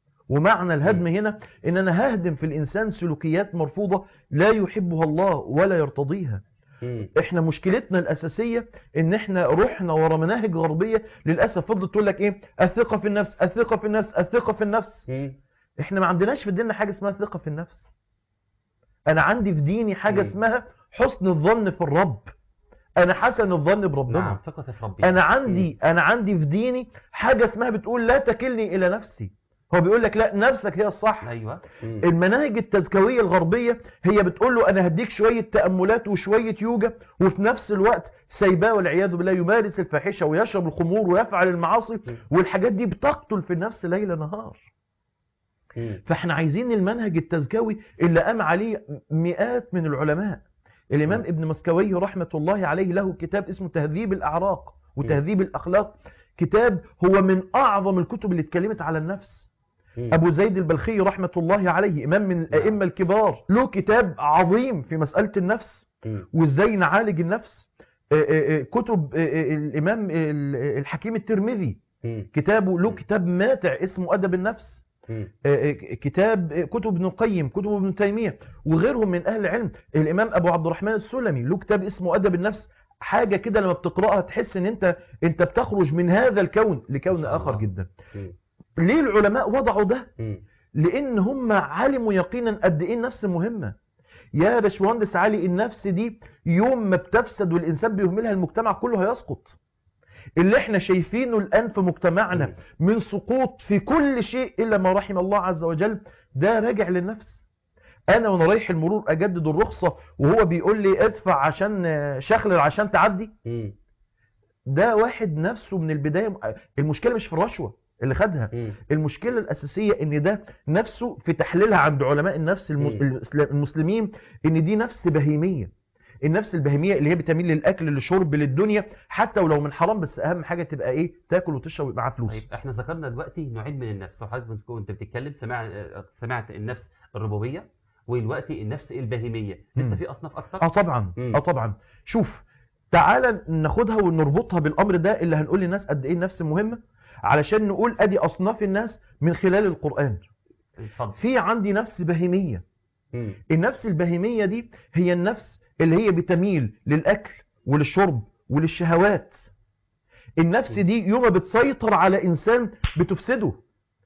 ومعنى الهدم هنا ان انا ههدم في الانسان سلوكيات مرفوضة لا يحبها الله ولا يرتضيها مم. احنا مشكلتنا الاساسيه ان احنا رحنا ورا مناهج غربيه للاسف فضلت تقول لك ايه الثقه في النفس الثقه في النفس الثقه في النفس مم. احنا ما عندناش في ديننا حاجه اسمها ثقه في النفس انا عندي في ديني حاجه مم. اسمها حسن الظن في الرب انا حسن الظن بربنا نعم ثقة في ربي انا عندي انا عندي في ديني حاجه اسمها بتقول لا تكلني الى نفسي هو بيقول لك لا نفسك هي الصح مم. ايوه مم. المناهج التزكوية الغربية هي بتقول له أنا هديك شوية تأملات وشوية يوجا وفي نفس الوقت سايباه والعياذ بالله يمارس الفاحشة ويشرب الخمور ويفعل المعاصي والحاجات دي بتقتل في النفس ليل نهار مم. فاحنا عايزين المنهج التزكوي اللي قام عليه مئات من العلماء الامام مم. ابن مسكوي رحمه الله عليه له كتاب اسمه تهذيب الاعراق وتهذيب الاخلاق كتاب هو من اعظم الكتب اللي اتكلمت على النفس مم. ابو زيد البلخي رحمه الله عليه امام من الائمه الكبار له كتاب عظيم في مساله النفس مم. وازاي نعالج النفس آه، آه، آه، كتب آه، آه، الامام ال- الحكيم الترمذي مم. كتابه له كتاب ماتع اسمه ادب النفس مم. آه، آه، كتاب آه، كتب ابن القيم كتب ابن تيميه وغيرهم من اهل العلم الامام ابو عبد الرحمن السلمي له كتاب اسمه ادب النفس حاجه كده لما بتقراها تحس ان انت انت بتخرج من هذا الكون لكون ما شاء اخر الله. جدا مم. ليه العلماء وضعوا ده مم. لان هم علموا يقينا قد ايه النفس مهمه يا باشمهندس علي النفس دي يوم ما بتفسد والانسان بيهملها المجتمع كله هيسقط اللي احنا شايفينه الان في مجتمعنا مم. من سقوط في كل شيء الا ما رحم الله عز وجل ده راجع للنفس انا وانا رايح المرور اجدد الرخصه وهو بيقول لي ادفع عشان آه، شخلل عشان تعدي مم. ده واحد نفسه من البدايه المشكله مش في الرشوه اللي خدها مم. المشكلة الأساسية إن ده نفسه في تحليلها عند علماء النفس الم- مم. الإسلام- المسلمين إن دي نفس بهيمية النفس البهيمية اللي هي بتميل للأكل للشرب للدنيا حتى ولو من حرام بس أهم حاجة تبقى إيه تاكل وتشرب ويبقى معاها فلوس طيب احنا ذكرنا دلوقتي نوعين من النفس وحضرتك كنت- كنت بتتكلم سمع سمعت النفس الربوبيه ودلوقتي النفس البهيميه لسه مم. في اصناف اكثر اه طبعا مم. اه طبعا شوف تعالى ناخدها ونربطها بالامر ده اللي هنقول للناس قد ايه النفس مهمه علشان نقول ادي اصناف الناس من خلال القران اتفضل في عندي نفس بهيميه مم. النفس البهيمية دي هي النفس اللي هي بتميل للأكل وللشرب وللشهوات النفس دي يوم ما بتسيطر على إنسان بتفسده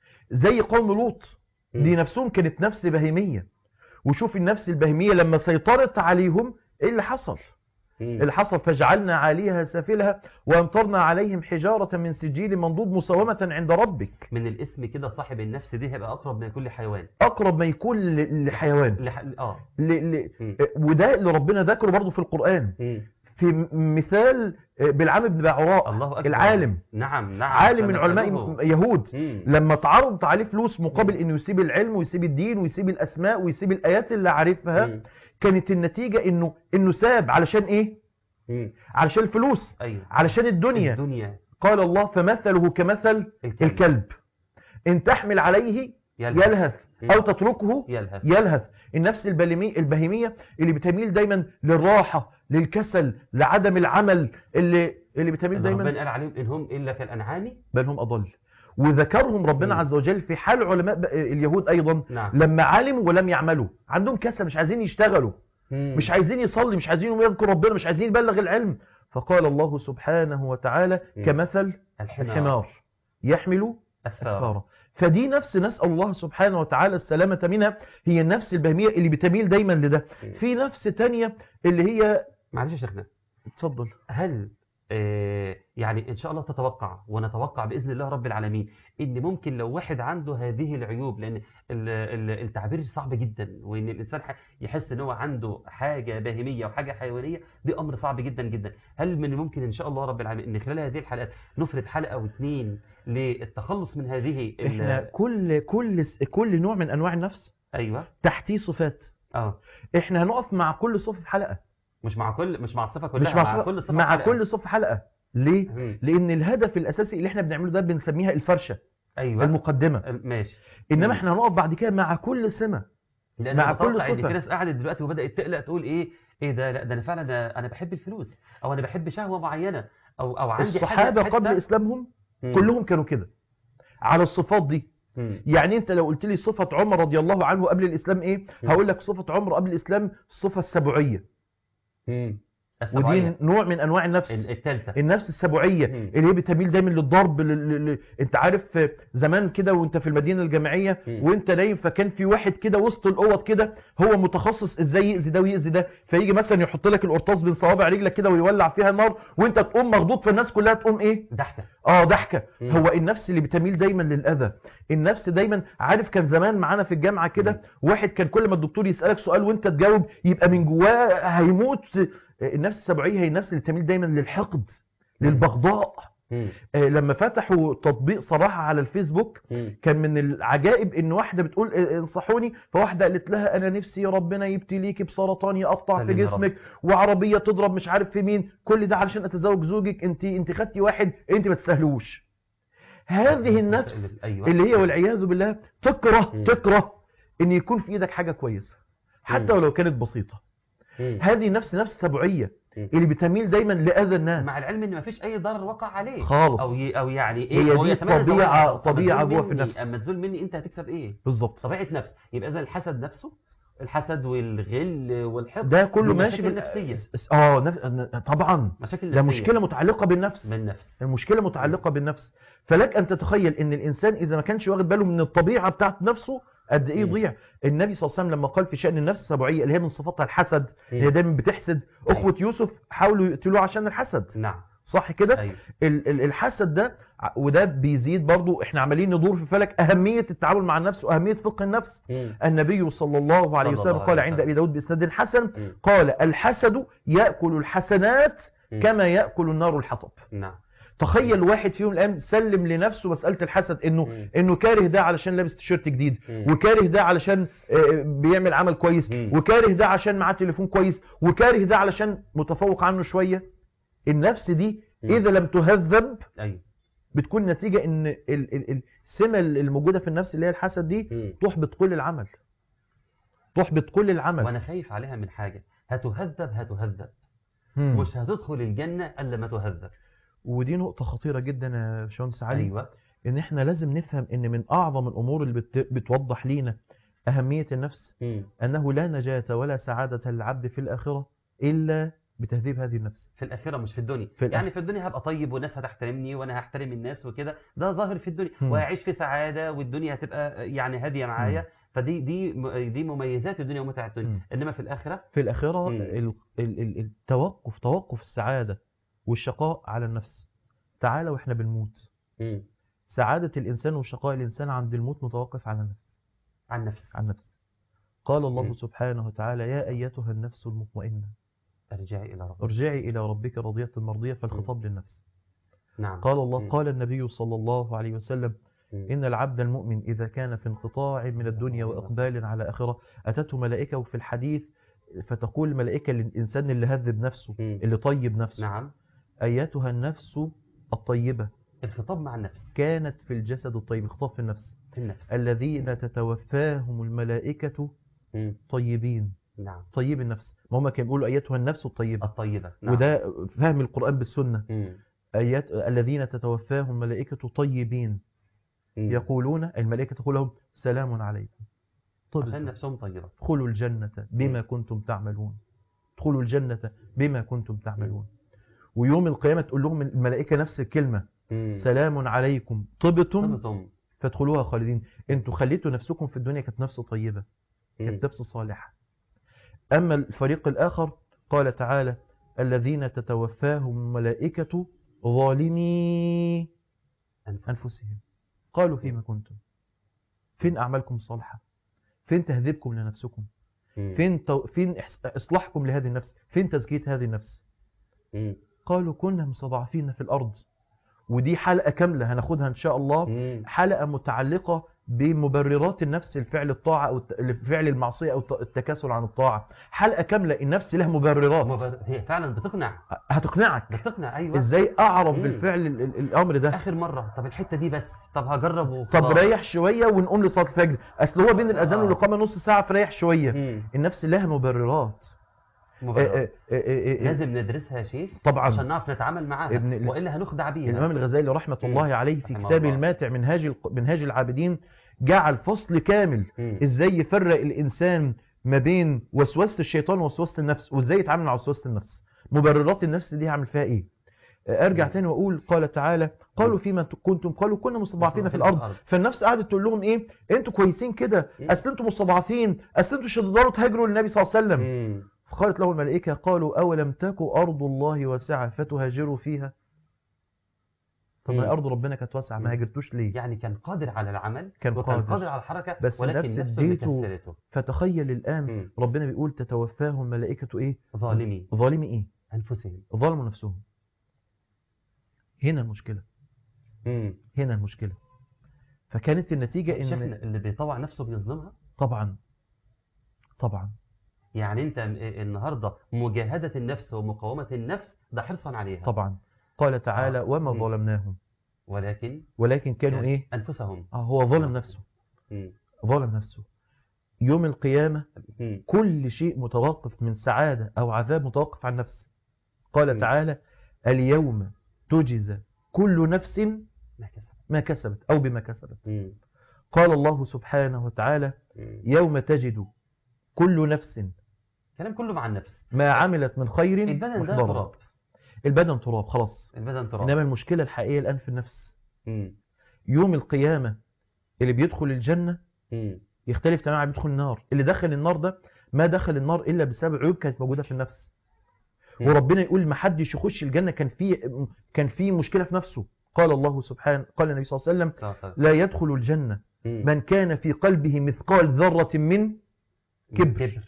زي قوم لوط دي نفسهم كانت نفس بهيمية وشوف النفس البهيمية لما سيطرت عليهم ايه اللي حصل مم. اللي حصل فجعلنا عليها سافلها وامطرنا عليهم حجارة من سجيل منضود مسومة عند ربك من الاسم كده صاحب النفس دي هيبقى اقرب من كل حيوان أقرب ما يكون ل- لحيوان لح... اه ل... ل... مم. وده اللي ربنا ذكره برضه في القرآن مم. في م- مثال بلعام بن بعوراء الله اكبر العالم نعم نعم عالم من فمثله- علماء يهود مم. لما اتعرضت عليه فلوس مقابل انه يسيب العلم ويسيب الدين ويسيب الاسماء ويسيب الايات اللي عارفها مم. كانت النتيجة انه انه ساب علشان ايه مم. علشان الفلوس ايوه علشان الدنيا الدنيا قال الله فمثله كمثل الكلب, الكلب ان تحمل عليه يلهث يلهث مم. او تتركه يلهث يلهث النفس البلمي- البهيمية اللي بتميل دايما للراحة للكسل لعدم العمل اللي اللي بتميل اللي دايما ربنا قال عليهم ان هم الا كالانعام بل هم أضل وذكرهم ربنا مم. عز وجل في حال علماء ب- اليهود أيضا نعم لما علموا ولم يعملوا عندهم كسل مش عايزين يشتغلوا مم. مش عايزين يصلي مش عايزين يذكر ربنا مش عايزين يبلغ العلم فقال الله سبحانه وتعالى مم. كمثل الحمار, الحمار يحمل أسفار. أسفارا فدي نفس نسأل الله سبحانه وتعالى السلامة منها هي النفس البهمية اللي بتميل دايما لده مم. في نفس تانية اللي هي معلش يا شيخنا اتفضل هل آه، يعني ان شاء الله تتوقع ونتوقع باذن الله رب العالمين ان ممكن لو واحد عنده هذه العيوب لان ال- ال- التعبير صعب جدا وان الانسان ح- يحس ان هو عنده حاجه باهميه وحاجه حيوانيه دي امر صعب جدا جدا هل من الممكن ان شاء الله رب العالمين ان خلال هذه الحلقات نفرد حلقه او اثنين للتخلص من هذه ال- احنا كل كل كل نوع من انواع النفس ايوه تحتيه صفات اه احنا هنقف مع كل صفة في حلقة مش مع كل مش مع الصفه كلها مش مع, مع صفة كل صفه مع حلقة. كل صفة حلقة ليه مم. لان الهدف الاساسي اللي احنا بنعمله ده بنسميها الفرشة ايوه المقدمة ماشي انما مم. احنا هنقف بعد كده مع كل سمة لان مع مع كل كل ان صفة. في ناس قعدت دلوقتي وبدات تقلق تقول ايه ايه ده لا ده انا فعلا انا أنا بحب الفلوس او انا بحب شهوه معينه او او عندي الصحابة حاجة قبل حتة- اسلامهم مم. كلهم كانوا كده على الصفات دي مم. يعني انت لو قلت لي صفة عمر رضي الله عنه قبل الاسلام ايه مم. هقول لك صفة عمر قبل الاسلام الصفة السبعية مم. ودي السبعية. نوع من انواع النفس ال- التالتة النفس السبوعية مم. اللي هي بتميل دايما للضرب لل... لل... انت عارف زمان كده وانت في المدينة الجامعية مم. وانت نايم فكان في واحد كده وسط الاوض كده هو متخصص ازاي يأذي ده ويأذي ده فيجي مثلا يحط لك القرطاس بين صوابع رجلك كده ويولع فيها النار وانت تقوم مخضوض فالناس كلها تقوم ايه ضحكة اه ضحكة مم. هو النفس اللي بتميل دايما للأذى النفس دايما عارف كان زمان معانا في الجامعة كده واحد كان كل ما الدكتور يسألك سؤال وانت تجاوب يبقى من جواه هيموت النفس السبعية هي النفس اللي تميل دايما للحقد للبغضاء مم. آه، لما فتحوا تطبيق صراحة على الفيسبوك مم. كان من العجائب ان واحدة بتقول آه، انصحوني فواحدة قالت لها انا نفسي ربنا يبتليكي بسرطان يقطع في سلم يا رب. جسمك وعربية تضرب مش عارف في مين كل ده علشان اتزوج زوجك انت انت خدتي واحد انت ما تستاهلوش هذه النفس أيوة. اللي هي والعياذ بالله تكره مم. تكره ان يكون في ايدك حاجة كويسة حتى مم. ولو كانت بسيطة مم. هذه نفس نفس سبعية مم. اللي بتميل دايما لأذى الناس مع العلم ان مفيش اي ضرر وقع عليه خالص. او ي... او يعني ايه هي هو دي يتمنى طبيعة- زوال. طب طبيعة الذل جوه في مني، النفس. اما الذل مني انت هتكسب ايه بالظبط طبيعه نفس يبقى اذا الحسد نفسه الحسد والغل والحقد ده كله دي ماشي مشاكل بال- نفسيه س- اه نف... طبعا مشاكل ده نفسيه مشكلة متعلقة بالنفس من نفس المشكلة متعلقة بالنفس فلك أن تتخيل أن الإنسان إذا ما كانش واخد باله من الطبيعة بتاعت نفسه قد إيه مم. يضيع النبي صلى الله عليه وسلم لما قال في شأن النفس السبعية اللي هي من صفاتها الحسد اللي هي دايما بتحسد أخوة يوسف حاولوا يقتلوه عشان الحسد نعم صح كده ايوه ال- ال- الحسد ده ع- وده بيزيد برضو احنا عمالين ندور في فلك أهمية التعامل مع النفس وأهمية فقه النفس مم. النبي صلى الله عليه صلى وسلم الله قال عليه عند وسلم. أبي داود بإسناد حسن مم. قال الحسد يأكل الحسنات مم. كما يأكل النار الحطب نعم تخيل واحد فيهم الآن سلم لنفسه مسألة الحسد إنه مم. إنه كاره ده علشان لابس تيشيرت جديد مم. وكاره ده علشان آه، بيعمل عمل كويس مم. وكاره ده عشان معاه تليفون كويس وكاره ده علشان متفوق عنه شوية النفس دي مم. إذا لم تهذب ايوه بتكون نتيجة إن ال- ال- السمة الموجودة في النفس اللي هي الحسد دي مم. تحبط كل العمل تحبط كل العمل وانا خايف عليها من حاجه هتهذب هتهذب مم. مش هتدخل الجنه الا ما تهذب ودي نقطة خطيرة جدا يا باشمهندس علي ايوه ان احنا لازم نفهم ان من اعظم الامور اللي بت... بتوضح لينا اهمية النفس مم. انه لا نجاة ولا سعادة للعبد في الاخرة الا بتهذيب هذه النفس في الاخره مش في الدنيا في الآخرة. يعني في الدنيا هبقى طيب والناس هتحترمني وانا هحترم الناس وكده ده ظاهر في الدنيا مم. وهعيش في سعاده والدنيا هتبقى يعني هاديه معايا فدي دي دي مميزات الدنيا ومتع الدنيا مم. انما في الاخره في الاخرة مم. ال... ال... ال- التوقف توقف السعادة والشقاء على النفس تعالى واحنا بنموت مم. سعادة الانسان وشقاء الانسان عند الموت متوقف على النفس عن نفس على النفس قال الله مم. سبحانه وتعالى يا ايتها النفس المطمئنة ارجعي الى ربك ارجعي الى ربك راضية مرضية فالخطاب للنفس نعم قال الله مم. قال النبي صلى الله عليه وسلم مم. إن العبد المؤمن إذا كان في انقطاع من الدنيا وإقبال على آخرة أتته ملائكة وفي الحديث فتقول الملائكة للإنسان اللي هذب نفسه مم. اللي طيب نفسه نعم أيتها النفس الطيبة الخطاب مع النفس كانت في الجسد الطيب الخطاب في النفس في النفس الذين تتوفاهم الملائكة مم. طيبين نعم طيب النفس ما هم كانوا بيقولوا أيتها النفس الطيبة الطيبة نعم. وده فهم القرآن بالسنة مم. أيات الذين تتوفاهم الملائكة طيبين مم. يقولون الملائكة تقول لهم سلام عليكم عشان طبتم نفسهم طيبة ادخلوا الجنة بما مم. كنتم تعملون ادخلوا الجنة بما كنتم تعملون ويوم القيامة تقول لهم الملائكة نفس الكلمة مم. سلام عليكم طبتم طبتم فادخلوها خالدين انتوا خليتوا نفسكم في الدنيا كانت نفس طيبة مم. كانت نفس صالحة أما الفريق الآخر قال تعالى الذين تتوفاهم الملائكة ظالمي أنفس. أنفسهم قالوا فيما كنتم فين أعمالكم الصالحة فين تهذيبكم لنفسكم مم. فين, تو... فين إحس- إصلاحكم لهذه النفس فين تزكية هذه النفس مم. قالوا كنا مستضعفين في الأرض ودي حلقة كاملة هناخدها إن شاء الله مم. حلقة متعلقة بمبررات النفس لفعل الطاعة أو الت- لفعل المعصية أو الت- التكاسل عن الطاعة حلقة كاملة النفس لها مبررات مبر- هي فعلا بتقنع هتقنعك بتقنع أيوة ازاي اعرف مم. بالفعل ال- ال- الامر ده آخر مرة طب الحتة دي بس طب هجرب وخلاص. طب ريح شوية ونقوم لصلاة الفجر اصل هو بين الاذان آه. والاقامة نص ساعة فريح شوية مم. النفس لها مبررات آه، مبرر. آه، آه، آه، آه، لازم ندرسها يا شيخ طبعا عشان نعرف نتعامل معاها ابن- وإلا هنخدع بيها الامام الغزالي رحمة مم. الله عليه في رحمه كتابه الله. الماتع منهاج الق- منهاج العابدين جعل فصل كامل مم. ازاي يفرق الانسان ما بين وسوسة الشيطان ووسوسة النفس وازاي يتعامل مع وسوسة النفس مبررات النفس دي هعمل فيها ايه آه، ارجع مم. تاني واقول قال تعالى قالوا فيما ت- كنتم قالوا كنا مستضعفين في الارض فالنفس قعدت تقول لهم ايه انتوا كويسين كده مم. اصل انتوا مستضعفين اصل انتوا مش تقدروا تهاجروا للنبي صلى الله عليه وسلم مم. فقالت له الملائكة قالوا أولم تكن أرض الله واسعة فتهاجروا فيها طب ما مم. أرض ربنا كانت واسعة ما مم. هاجرتوش ليه يعني كان قادر على العمل كان وكان قادر. قادر على الحركة بس ولكن نفس نفسه اللي اديته- كسلته فتخيل الآن مم. ربنا بيقول تتوفاهم ملائكة إيه ظالمي ظالمي إيه أنفسهم ظلموا نفسهم هنا المشكلة مم. هنا المشكلة فكانت النتيجة شيخنا ان اللي بيطوع نفسه بيظلمها طبعا طبعا يعني انت م- النهارده مجاهده النفس ومقاومه النفس ده حرصا عليها طبعا قال تعالى آه. وما مم. ظلمناهم ولكن ولكن كانوا يعني ايه انفسهم آه هو ظلم نفسه مم. ظلم نفسه يوم القيامة مم. كل شيء متوقف من سعادة أو عذاب متوقف عن نفس قال مم. تعالى اليوم تجزى كل نفس ما كسب ما كسبت أو بما كسبت مم. قال الله سبحانه وتعالى مم. يوم تجد كل نفس كلام كله مع النفس ما عملت من خير البدن ده محضرا. تراب البدن تراب خلاص البدن تراب إنما المشكلة الحقيقية الآن في النفس مم. يوم القيامة اللي بيدخل الجنة مم. يختلف تماما عن اللي بيدخل النار اللي دخل النار ده ما دخل النار إلا بسبب عيوب كانت موجودة في النفس مم. وربنا يقول ما حدش يخش الجنة كان في كان في مشكلة في نفسه قال الله سبحانه قال النبي صلى الله عليه وسلم آه، آه. لا يدخل الجنة مم. من كان في قلبه مثقال ذرة من كبر.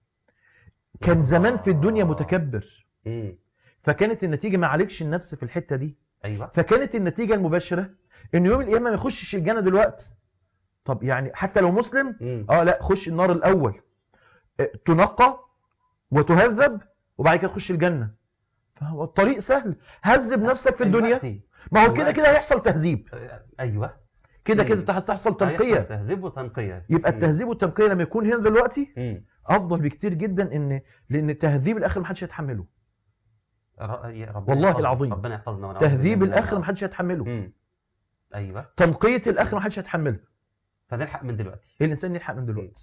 كان زمان في الدنيا متكبر مم. فكانت النتيجة ما عليكش النفس في الحتة دي ايوه فكانت النتيجة المباشرة ان يوم القيامة ما يخشش الجنة دلوقتي طب يعني حتى لو مسلم مم. اه لا خش النار الاول اه، تنقى وتهذب وبعد كده تخش الجنة فهو الطريق سهل هذب نفسك في الدنيا دلوقتي. ما هو كده دلوقتي. كده هيحصل تهذيب آه، ايوه كده مم. كده تح- تحصل هيحصل تنقية تهذيب وتنقيه يبقى مم. التهذيب والتنقية لما يكون هنا دلوقتي مم. افضل بكتير جدا ان لان تهذيب الاخر محدش يتحمله ر- يا ربنا والله يحفظنا. العظيم. ربنا يحفظنا ونعوذ تهذيب بالله من الاخر النار. محدش يتحمله مم. ايوه تنقية الاخر محدش يتحملها فنلحق من دلوقتي الانسان يلحق من دلوقتي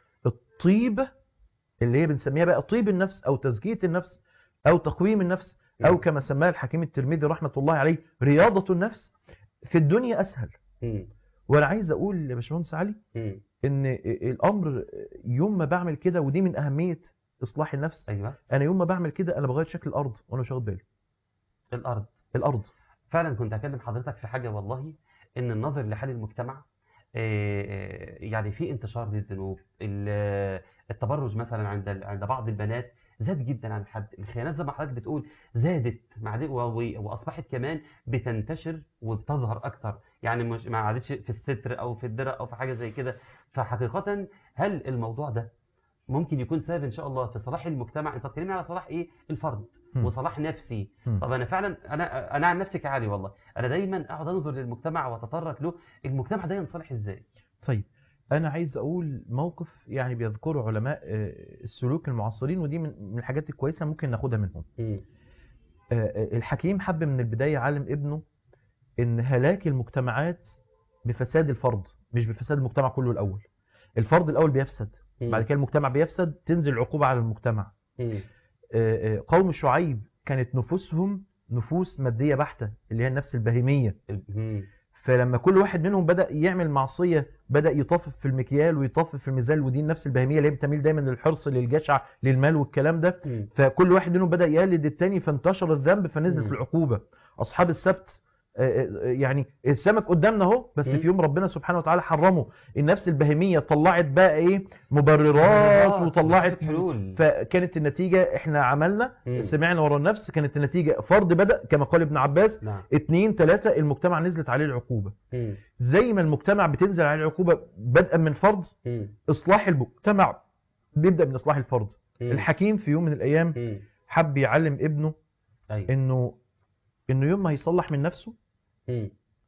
الطيب اللي هي بنسميها بقى طيب النفس او تزكية النفس او تقويم النفس او مم. كما سماها الحكيم الترمذي رحمة الله عليه رياضة النفس في الدنيا اسهل مم. وانا عايز اقول يا باشمهندس علي مم. ان الامر يوم ما بعمل كده ودي من اهمية اصلاح النفس ايوه انا يوم ما بعمل كده انا بغير شكل الارض وانا مش واخد بالي الارض الارض فعلا كنت هكلم حضرتك في حاجه والله ان النظر لحال المجتمع آه، آه، يعني في انتشار للذنوب ال- التبرج مثلا عند ال- عند بعض البنات زاد جدا عن الحد الخيانات زي ما حضرتك بتقول زادت مع دي- و- و- واصبحت كمان بتنتشر وبتظهر اكتر يعني مش ما عادتش في الستر او في الدرع او في حاجه زي كده فحقيقه هل الموضوع ده ممكن يكون سبب ان شاء الله في صلاح المجتمع انت بتكلمني على صلاح ايه الفرد مم. وصلاح نفسي مم. طب انا فعلا انا انا عن نفسي كعالي والله انا دايما اقعد انظر للمجتمع واتطرق له المجتمع ده ينصلح ازاي طيب انا عايز اقول موقف يعني بيذكره علماء آه، السلوك المعاصرين ودي من من الحاجات الكويسه ممكن ناخدها منهم مم. آه، آه، الحكيم حب من البدايه يعلم ابنه ان هلاك المجتمعات بفساد الفرد مش بفساد المجتمع كله الاول الفرد الاول بيفسد مم. بعد كده المجتمع بيفسد تنزل العقوبه على المجتمع مم. آه، آه، قوم شعيب كانت نفوسهم نفوس ماديه بحته اللي هي النفس البهيميه مم. فلما كل واحد منهم بدأ يعمل معصية بدأ يطفف في المكيال ويطفف في الميزان ودي النفس البهيمية اللي هي بتميل دايما للحرص للجشع للمال والكلام ده مم. فكل واحد منهم بدأ يقلد التاني فانتشر الذنب فنزلت مم. العقوبة أصحاب السبت آه، آه، يعني السمك قدامنا اهو بس مم. في يوم ربنا سبحانه وتعالى حرمه النفس البهيمية طلعت بقى ايه مبررات وطلعت حلول فكانت النتيجة احنا عملنا مم. سمعنا ورا النفس كانت النتيجة فرد بدأ كما قال ابن عباس نعم اتنين تلاتة المجتمع نزلت عليه العقوبة مم. زي ما المجتمع بتنزل عليه العقوبة بدءا من فرد مم. إصلاح المجتمع بيبدأ من إصلاح الفرد مم. الحكيم في يوم من الأيام مم. حب يعلم ابنه ايوه إنه إنه يوم ما يصلح من نفسه مم.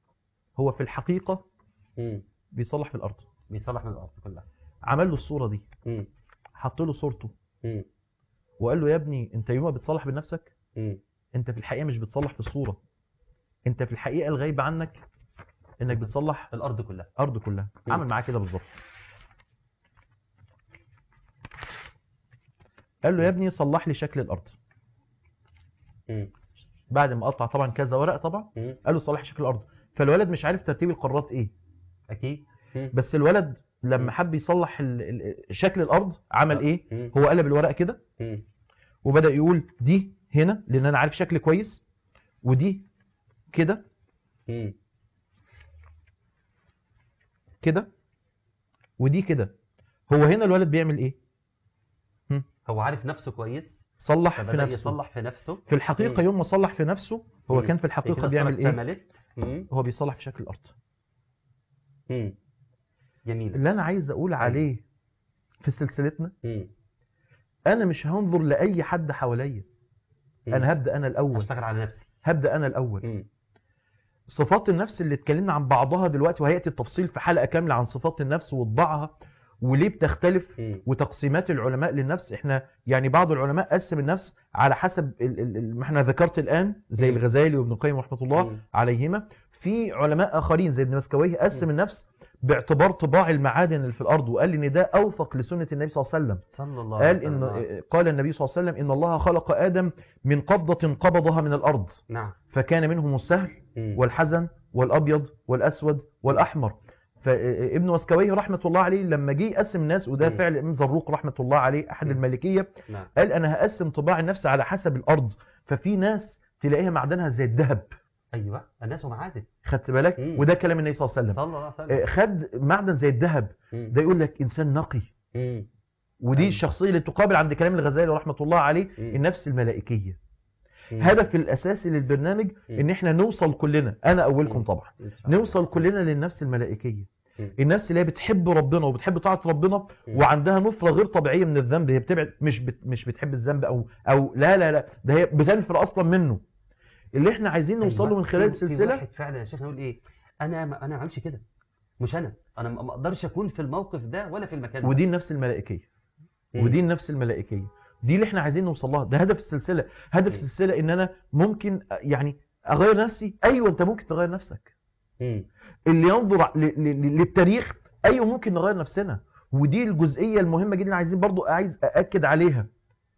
هو في الحقيقة مم. بيصلح في الأرض بيصلح من الارض كلها عمل له الصورة دي مم. حط له صورته مم. وقال له يا ابني أنت يوم ما بتصلح بنفسك مم. أنت في الحقيقة مش بتصلح في الصورة أنت في الحقيقة الغايبة عنك إنك بتصلح الارض كلها الأرض كلها مم. عمل معاه كده بالظبط قال له يا ابني صلح لي شكل الأرض مم. بعد ما قطع طبعا كذا ورق طبعا مم. قال له صلح شكل الارض فالولد مش عارف ترتيب القارات ايه اكيد مم. بس الولد مم. لما حب يصلح ال- ال- شكل الارض عمل ايه مم. هو قلب الورق كده مم. وبدا يقول دي هنا لان انا عارف شكل كويس ودي كده مم. كده ودي كده هو هنا الولد بيعمل ايه هو عارف نفسه كويس صلح في فبدأ نفسه يصلح في نفسه في الحقيقة مم. يوم ما صلح في نفسه هو مم. كان في هي الحقيقة كده بيعمل الصورة ايه اكتملت مم. هو بيصلح في شكل الارض مم. جميل اللي انا عايز اقول عليه في سلسلتنا مم. انا مش هنظر لاي حد حواليا مم. انا هبدا انا الاول اشتغل على نفسي هبدا انا الاول مم. صفات النفس اللي اتكلمنا عن بعضها دلوقتي وهياتي التفصيل في حلقه كامله عن صفات النفس وطباعها وليه بتختلف مم. وتقسيمات العلماء للنفس احنا يعني بعض العلماء قسم النفس على حسب ال- ال- ال- ما احنا ذكرت الان زي مم. الغزالي وابن القيم رحمه الله مم. عليهما في علماء اخرين زي ابن مسكويه قسم مم. النفس باعتبار طباع المعادن اللي في الارض وقال ان ده اوفق لسنه النبي صلى الله عليه وسلم صلى الله قال عليه ان وسلم. قال النبي صلى الله عليه وسلم ان الله خلق ادم من قبضه قبضها من الارض نعم فكان منهم السهل مم. والحزن والابيض والاسود والاحمر فابن مسكويه رحمه الله عليه لما جه يقسم الناس وده مم. فعل ابن زروق رحمه الله عليه احد مم. المالكيه نعم قال انا هقسم طباع النفس على حسب الارض ففي ناس تلاقيها معدنها زي الذهب ايوه الناس ومعادن خدت بالك مم. وده كلام النبي صلى الله عليه وسلم صلى الله عليه وسلم آه، خد معدن زي الذهب مم. ده يقول لك انسان نقي مم. ودي أيوة. الشخصيه اللي تقابل عند كلام الغزالي رحمه الله عليه مم. النفس الملائكيه مم. هدف الاساسي للبرنامج مم. ان احنا نوصل كلنا انا اولكم مم. طبعا إن شاء الله. نوصل كلنا للنفس الملائكيه مم. النفس اللي هي بتحب ربنا وبتحب طاعه ربنا مم. وعندها نفره غير طبيعيه من الذنب هي بتبعد مش بت مش بتحب الذنب او او لا لا لا ده هي بتنفر اصلا منه اللي احنا عايزين نوصل له أيوة. من خلال في- في السلسله واحد فعلا يا شيخ يقول ايه انا ما انا ما عملش كده مش انا انا ما ما اقدرش اكون في الموقف ده ولا في المكان ده ودي النفس الملائكيه مم. ودي النفس الملائكيه دي اللي احنا عايزين نوصل لها ده هدف السلسله هدف مم. السلسله ان انا ممكن يعني اغير نفسي ايوه انت ممكن تغير نفسك مم. اللي ينظر ل- ل- للتاريخ ايوه ممكن نغير نفسنا ودي الجزئيه المهمه جدا عايزين برضو عايز ااكد عليها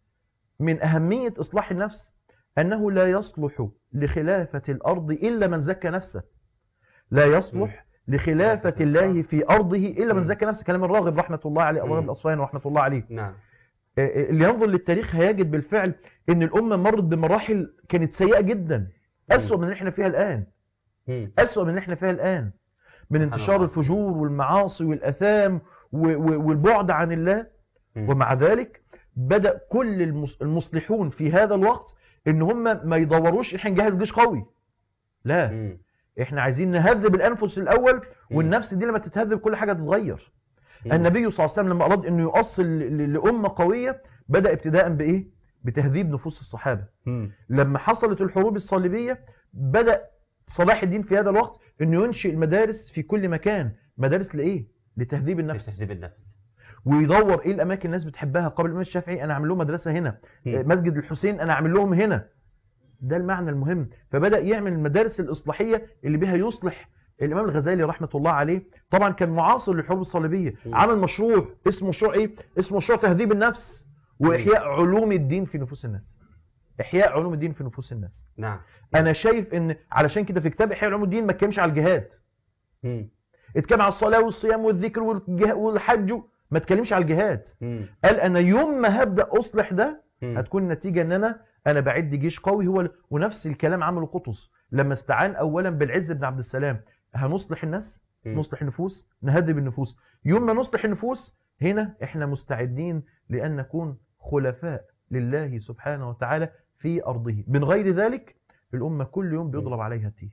من اهميه اصلاح النفس انه لا يصلح لخلافه الارض الا من زكى نفسه لا يصلح لخلافه الله في ارضه الا من مم. زكى نفسه كلام الراغب رحمه الله عليه الراغب مم. الاصفهاني رحمه الله عليه نعم آه، اللي ينظر للتاريخ هيجد بالفعل ان الامه مرت بمراحل كانت سيئه جدا اسوأ من اللي احنا فيها الان مم. أسوأ من اللي احنا فيها الآن من سبحان انتشار الله. الفجور والمعاصي والأثام و- و- والبعد عن الله مم. ومع ذلك بدأ كل المس- المصلحون في هذا الوقت ان هم ما يدوروش احنا نجهز جيش قوي لا مم. احنا عايزين نهذب الأنفس الأول والنفس دي لما تتهذب كل حاجة تتغير مم. النبي صلى الله عليه وسلم لما أراد انه يؤصل ل- لأمة قوية بدأ ابتداء بإيه؟ بتهذيب نفوس الصحابة مم. لما حصلت الحروب الصليبية بدأ صلاح الدين في هذا الوقت انه ينشئ المدارس في كل مكان مدارس لايه لتهذيب النفس لتهذيب النفس ويدور ايه الاماكن الناس بتحبها قبل الامام الشافعي انا اعمل لهم مدرسه هنا مم. مسجد الحسين انا اعمل لهم هنا ده المعنى المهم فبدا يعمل المدارس الاصلاحيه اللي بها يصلح الامام الغزالي رحمه الله عليه طبعا كان معاصر للحروب الصليبيه مم. عمل مشروع اسمه مشروع ايه اسمه مشروع تهذيب النفس واحياء علوم الدين في نفوس الناس احياء علوم الدين في نفوس الناس نعم انا شايف ان علشان كده في كتاب احياء علوم الدين ما اتكلمش على الجهاد مم. اتكلم على الصلاه والصيام والذكر والجه- والحج ما اتكلمش على الجهاد مم. قال انا يوم ما هبدا اصلح ده مم. هتكون النتيجه ان انا انا بعد جيش قوي هو ال- ونفس الكلام عمله قطز لما استعان اولا بالعز بن عبد السلام هنصلح الناس مم. نصلح النفوس نهذب النفوس يوم ما نصلح النفوس هنا احنا مستعدين لان نكون خلفاء لله سبحانه وتعالى في ارضه من غير ذلك الامه كل يوم بيضرب عليها التيه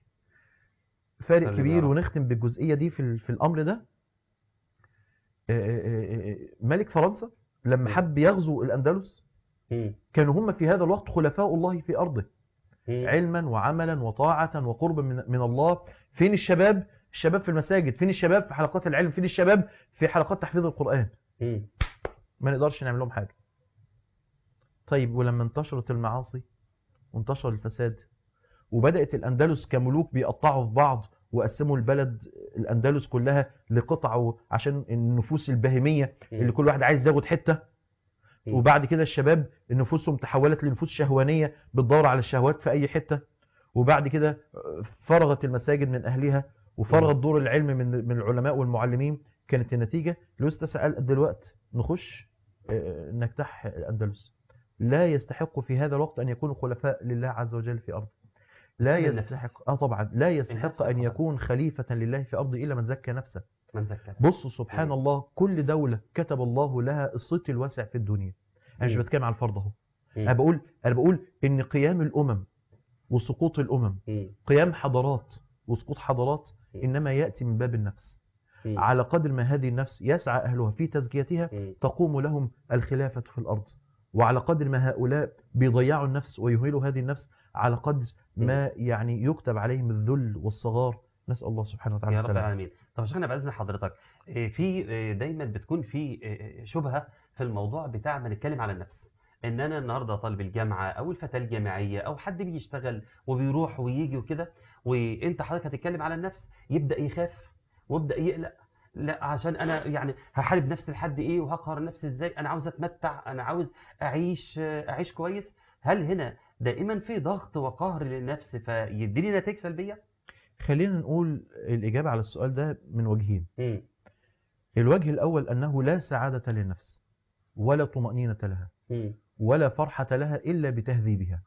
فارق سلم يا كبير رب. ونختم بالجزئيه دي في ال- في الامر ده آه، آه، آه، ملك فرنسا لما مم. حب يغزو الاندلس مم. كانوا هم في هذا الوقت خلفاء الله في ارضه مم. علما وعملا وطاعة وقربا من, من الله فين الشباب الشباب في المساجد فين الشباب في حلقات العلم فين الشباب في حلقات تحفيظ القرآن مم. ما نقدرش نعمل لهم حاجة طيب ولما انتشرت المعاصي وانتشر الفساد وبدأت الأندلس كملوك بيقطعوا في بعض وقسموا البلد الأندلس كلها لقطع عشان النفوس البهيمية اللي كل واحد عايز ياخد حتة مم. وبعد كده الشباب نفوسهم تحولت لنفوس شهوانية بتدور على الشهوات في أي حتة وبعد كده فرغت المساجد من أهلها وفرغت دور العلم من من العلماء والمعلمين كانت النتيجة لسه سأل دلوقتي نخش آه، نجتاح الأندلس لا يستحق في هذا الوقت أن يكونوا خلفاء لله عز وجل في أرضه لا من النفس. يستحق اه طبعا لا يستحق النفس أن طبعاً. يكون خليفة لله في أرضه إلا من زكى نفسه من زكى بصوا سبحان مم. الله كل دولة كتب الله لها الصيت الواسع في الدنيا انا مش مم. بتكلم على الفرد اهو مم. انا بقول انا بقول ان قيام الامم وسقوط الامم مم. قيام حضارات وسقوط حضارات مم. انما ياتي من باب النفس مم. على قدر ما هذه النفس يسعى اهلها في تزكيتها مم. تقوم لهم الخلافه في الارض وعلى قدر ما هؤلاء بيضيعوا النفس ويهملوا هذه النفس على قدر ما يعني يكتب عليهم الذل والصغار نسال الله سبحانه وتعالى يا رب السلامه العالمين طب يا شيخنا باذن حضرتك إيه، في إيه، دايما بتكون في إيه، شبهه في الموضوع بتاع ما نتكلم على النفس ان انا النهارده طالب الجامعه او الفتاه الجامعيه او حد بيشتغل وبيروح ويجي وكده وانت حضرتك هتتكلم على النفس يبدا يخاف ويبدا يقلق لا عشان انا يعني هحارب نفسي لحد ايه وهقهر نفسي ازاي انا عاوز اتمتع انا عاوز اعيش اعيش كويس هل هنا دائما في ضغط وقهر للنفس فيديني نتائج سلبيه خلينا نقول الاجابه على السؤال ده من وجهين امم الوجه الاول انه لا سعاده للنفس ولا طمانينه لها امم ولا فرحه لها الا بتهذيبها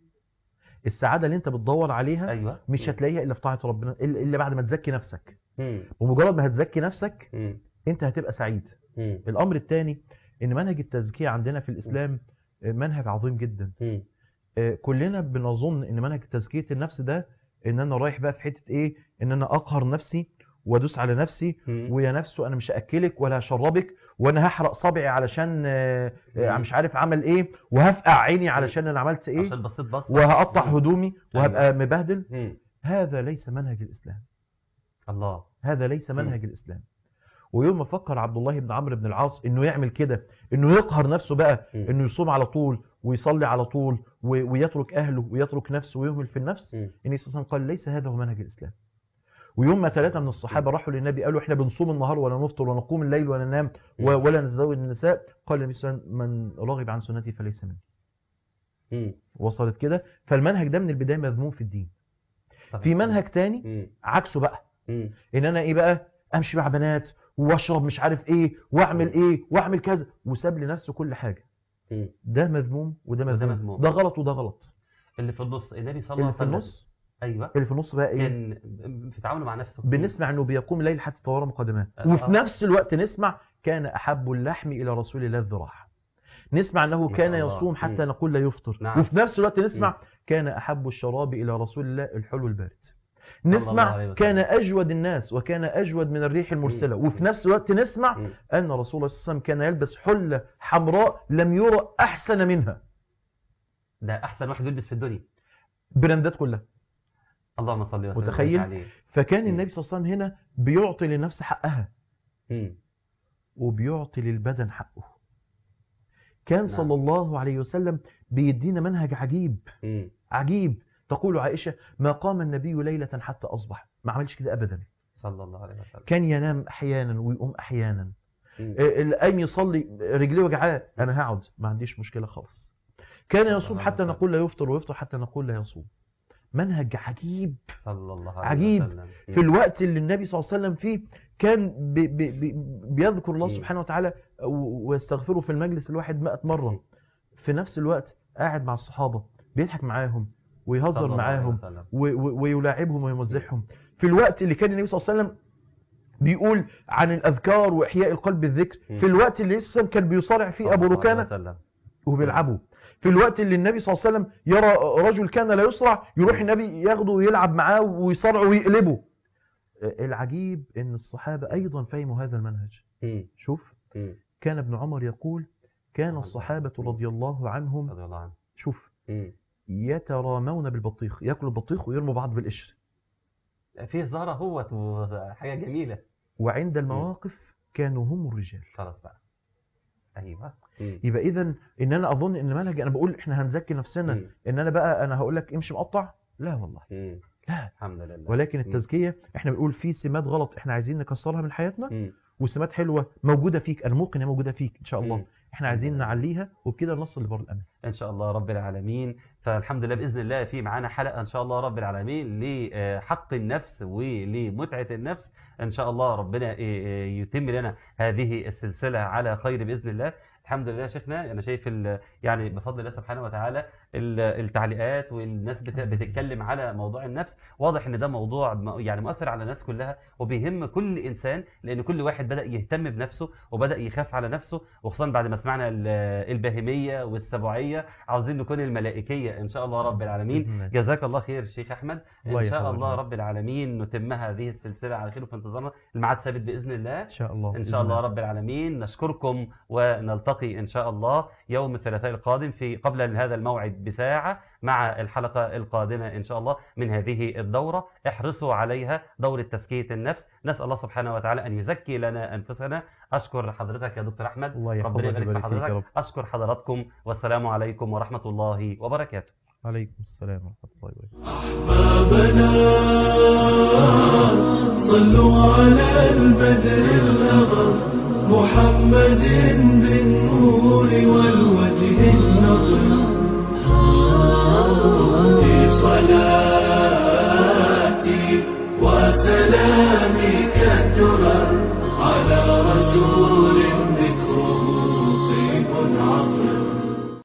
السعاده اللي انت بتدور عليها ايوه مش هتلاقيها الا في طاعه ربنا الا إلا بعد ما تزكي نفسك امم ومجرد ما هتزكي نفسك امم انت هتبقى سعيد امم الامر الثاني ان منهج التزكيه عندنا في الاسلام آه، منهج عظيم جدا امم آه، كلنا بنظن ان منهج تزكيه النفس ده ان انا رايح بقى في حته ايه ان انا اقهر نفسي وادوس على نفسي ويا نفسه انا مش هاكلك ولا هشربك وانا هحرق صبعي علشان آه، آه، مم. مش عارف عمل ايه وهفقع عيني علشان انا عملت ايه عشان بصيت بص وهقطع هدومي وهبقى مبهدل امم هذا ليس منهج الاسلام الله هذا ليس مم. منهج الاسلام ويوم ما فكر عبد الله بن عمرو بن العاص انه يعمل كده انه يقهر نفسه بقى مم. انه يصوم على طول ويصلي على طول و- ويترك اهله ويترك نفسه ويهمل في النفس مم. النبي صلى الله عليه وسلم قال ليس هذا هو منهج الاسلام ويوم ما ثلاثه من الصحابه راحوا للنبي قالوا احنا بنصوم النهار ولا نفطر ونقوم الليل ولا ننام و- مم. ولا نتزوج النساء قال النبي صلى الله عليه وسلم من رغب عن سنتي فليس مني مم. وصلت كده فالمنهج ده من البدايه مذموم في الدين طب- في منهج تاني مم. عكسه بقى مم. ان انا ايه بقى امشي مع بنات واشرب مش عارف ايه واعمل ايه واعمل كذا وساب لنفسه كل حاجه مم. ده مذموم وده وده مذموم مذموم. ده غلط وده غلط اللي في النص النبي صلى الله اللي عليه في وسلم النص ايوه اللي في النص بقى ايه كان في تعامله مع نفسه بنسمع انه بيقوم الليل حتى تورم قدماه آه. وفي نفس الوقت نسمع كان احب اللحم الى رسول الله الذراع نسمع انه ما كان شاء الله. يصوم حتى مم. نقول لا يفطر نعم. وفي نفس الوقت نسمع مم. كان احب الشراب الى رسول الله الحلو البارد الله عليه نسمع وسلم. كان اجود الناس وكان اجود من الريح المرسله مم. وفي نفس الوقت نسمع مم. ان رسول الله صلى الله عليه وسلم كان يلبس حله حمراء لم يرى احسن منها ده احسن واحد يلبس في الدنيا براندات كلها اللهم صل وسلم متخيل؟ وبارك عليه فكان مم. النبي صلى الله عليه وسلم هنا بيعطي للنفس حقها مم. وبيعطي للبدن حقه كان نعم. صلى الله عليه وسلم بيدينا منهج عجيب مم. عجيب تقول عائشة ما قام النبي ليلة حتى أصبح ما عملش كده أبدا صلى الله عليه وسلم كان ينام أحيانا ويقوم أحيانا مم. إيه، اللي قايم يصلي رجليه وجعاه أنا هقعد ما عنديش مشكلة خالص كان صلى يصوم الله حتى عليه نقول لا يفطر ويفطر حتى نقول لا يصوم منهج عجيب صلى الله عليه عجيب. وسلم في الوقت اللي النبي صلى الله عليه وسلم فيه كان بي بي بي بيذكر الله مم. سبحانه وتعالى و- ويستغفره في المجلس الواحد مئة مرة في نفس الوقت قاعد مع الصحابة بيضحك معاهم صلى ويهزر الله عليه معاهم وسلم. و- و- ويلاعبهم ويمزحهم في الوقت اللي كان النبي صلى الله عليه وسلم بيقول عن الأذكار وإحياء القلب بالذكر مم. في الوقت اللي لسه كان بيصارع فيه صلى أبو الله عليه ركانة وسلم. وبيلعبوا في الوقت اللي النبي صلى الله عليه وسلم يرى رجل كان لا يصرع يروح النبي ياخده ويلعب معاه ويصارعه ويقلبه العجيب ان الصحابة ايضا فهموا هذا المنهج مم. شوف مم. كان ابن عمر يقول كان الصحابة رضي الله عنهم رضي الله عنه شوف مم. يترامون بالبطيخ ياكلوا البطيخ ويرموا بعض بالقشر فيه زهرة هوت وحاجة جميلة وعند المواقف كانوا هم الرجال خلاص بقى ايوه مم. يبقى اذا ان انا اظن ان منهج انا بقول احنا هنزكي نفسنا مم. ان انا بقى انا هقول لك امشي مقطع لا والله مم. لا الحمد لله ولكن مم. التزكيه احنا بنقول في سمات غلط احنا عايزين نكسرها من حياتنا مم. وسمات حلوه موجوده فيك انا موقن هي موجوده فيك ان شاء الله مم. احنا عايزين نعليها وبكده نصل لبر الامان ان شاء الله رب العالمين فالحمد لله باذن الله في معانا حلقه ان شاء الله رب العالمين لحق النفس ولمتعه النفس ان شاء الله ربنا يتم لنا هذه السلسله على خير باذن الله الحمد لله يا شيخنا انا شايف ال- يعني بفضل الله سبحانه وتعالى ال- التعليقات والناس بت- بتتكلم على موضوع النفس واضح ان ده موضوع م- يعني مؤثر على الناس كلها وبيهم كل انسان لان كل واحد بدا يهتم بنفسه وبدا يخاف على نفسه وخصوصا بعد ما سمعنا ال- البهيميه والسبوعيه عاوزين نكون الملائكيه ان شاء الله رب العالمين بإذن الله. جزاك الله خير الشيخ احمد الله ان شاء يحفظك الله الناس. رب العالمين نتم هذه السلسله على خير وفي انتظارنا الميعاد ثابت باذن الله ان شاء الله إن بإذن شاء الله رب العالمين نشكركم ونلتقي إن شاء الله يوم الثلاثاء القادم في قبل هذا الموعد بساعة مع الحلقة القادمة إن شاء الله من هذه الدورة احرصوا عليها دورة تزكية النفس نسأل الله سبحانه وتعالى أن يزكي لنا أنفسنا أشكر حضرتك يا دكتور أحمد الله يحفظك ربنا يبارك في ويبارك فيك يا حضرتك رب. أشكر حضراتكم والسلام عليكم ورحمة الله وبركاته عليكم السلام ورحمه الله وبركاته أحبابنا صلوا على البدر الأغر محمد بالنور والوجه النضر في صلاتي وسلامي كالدرر على رسول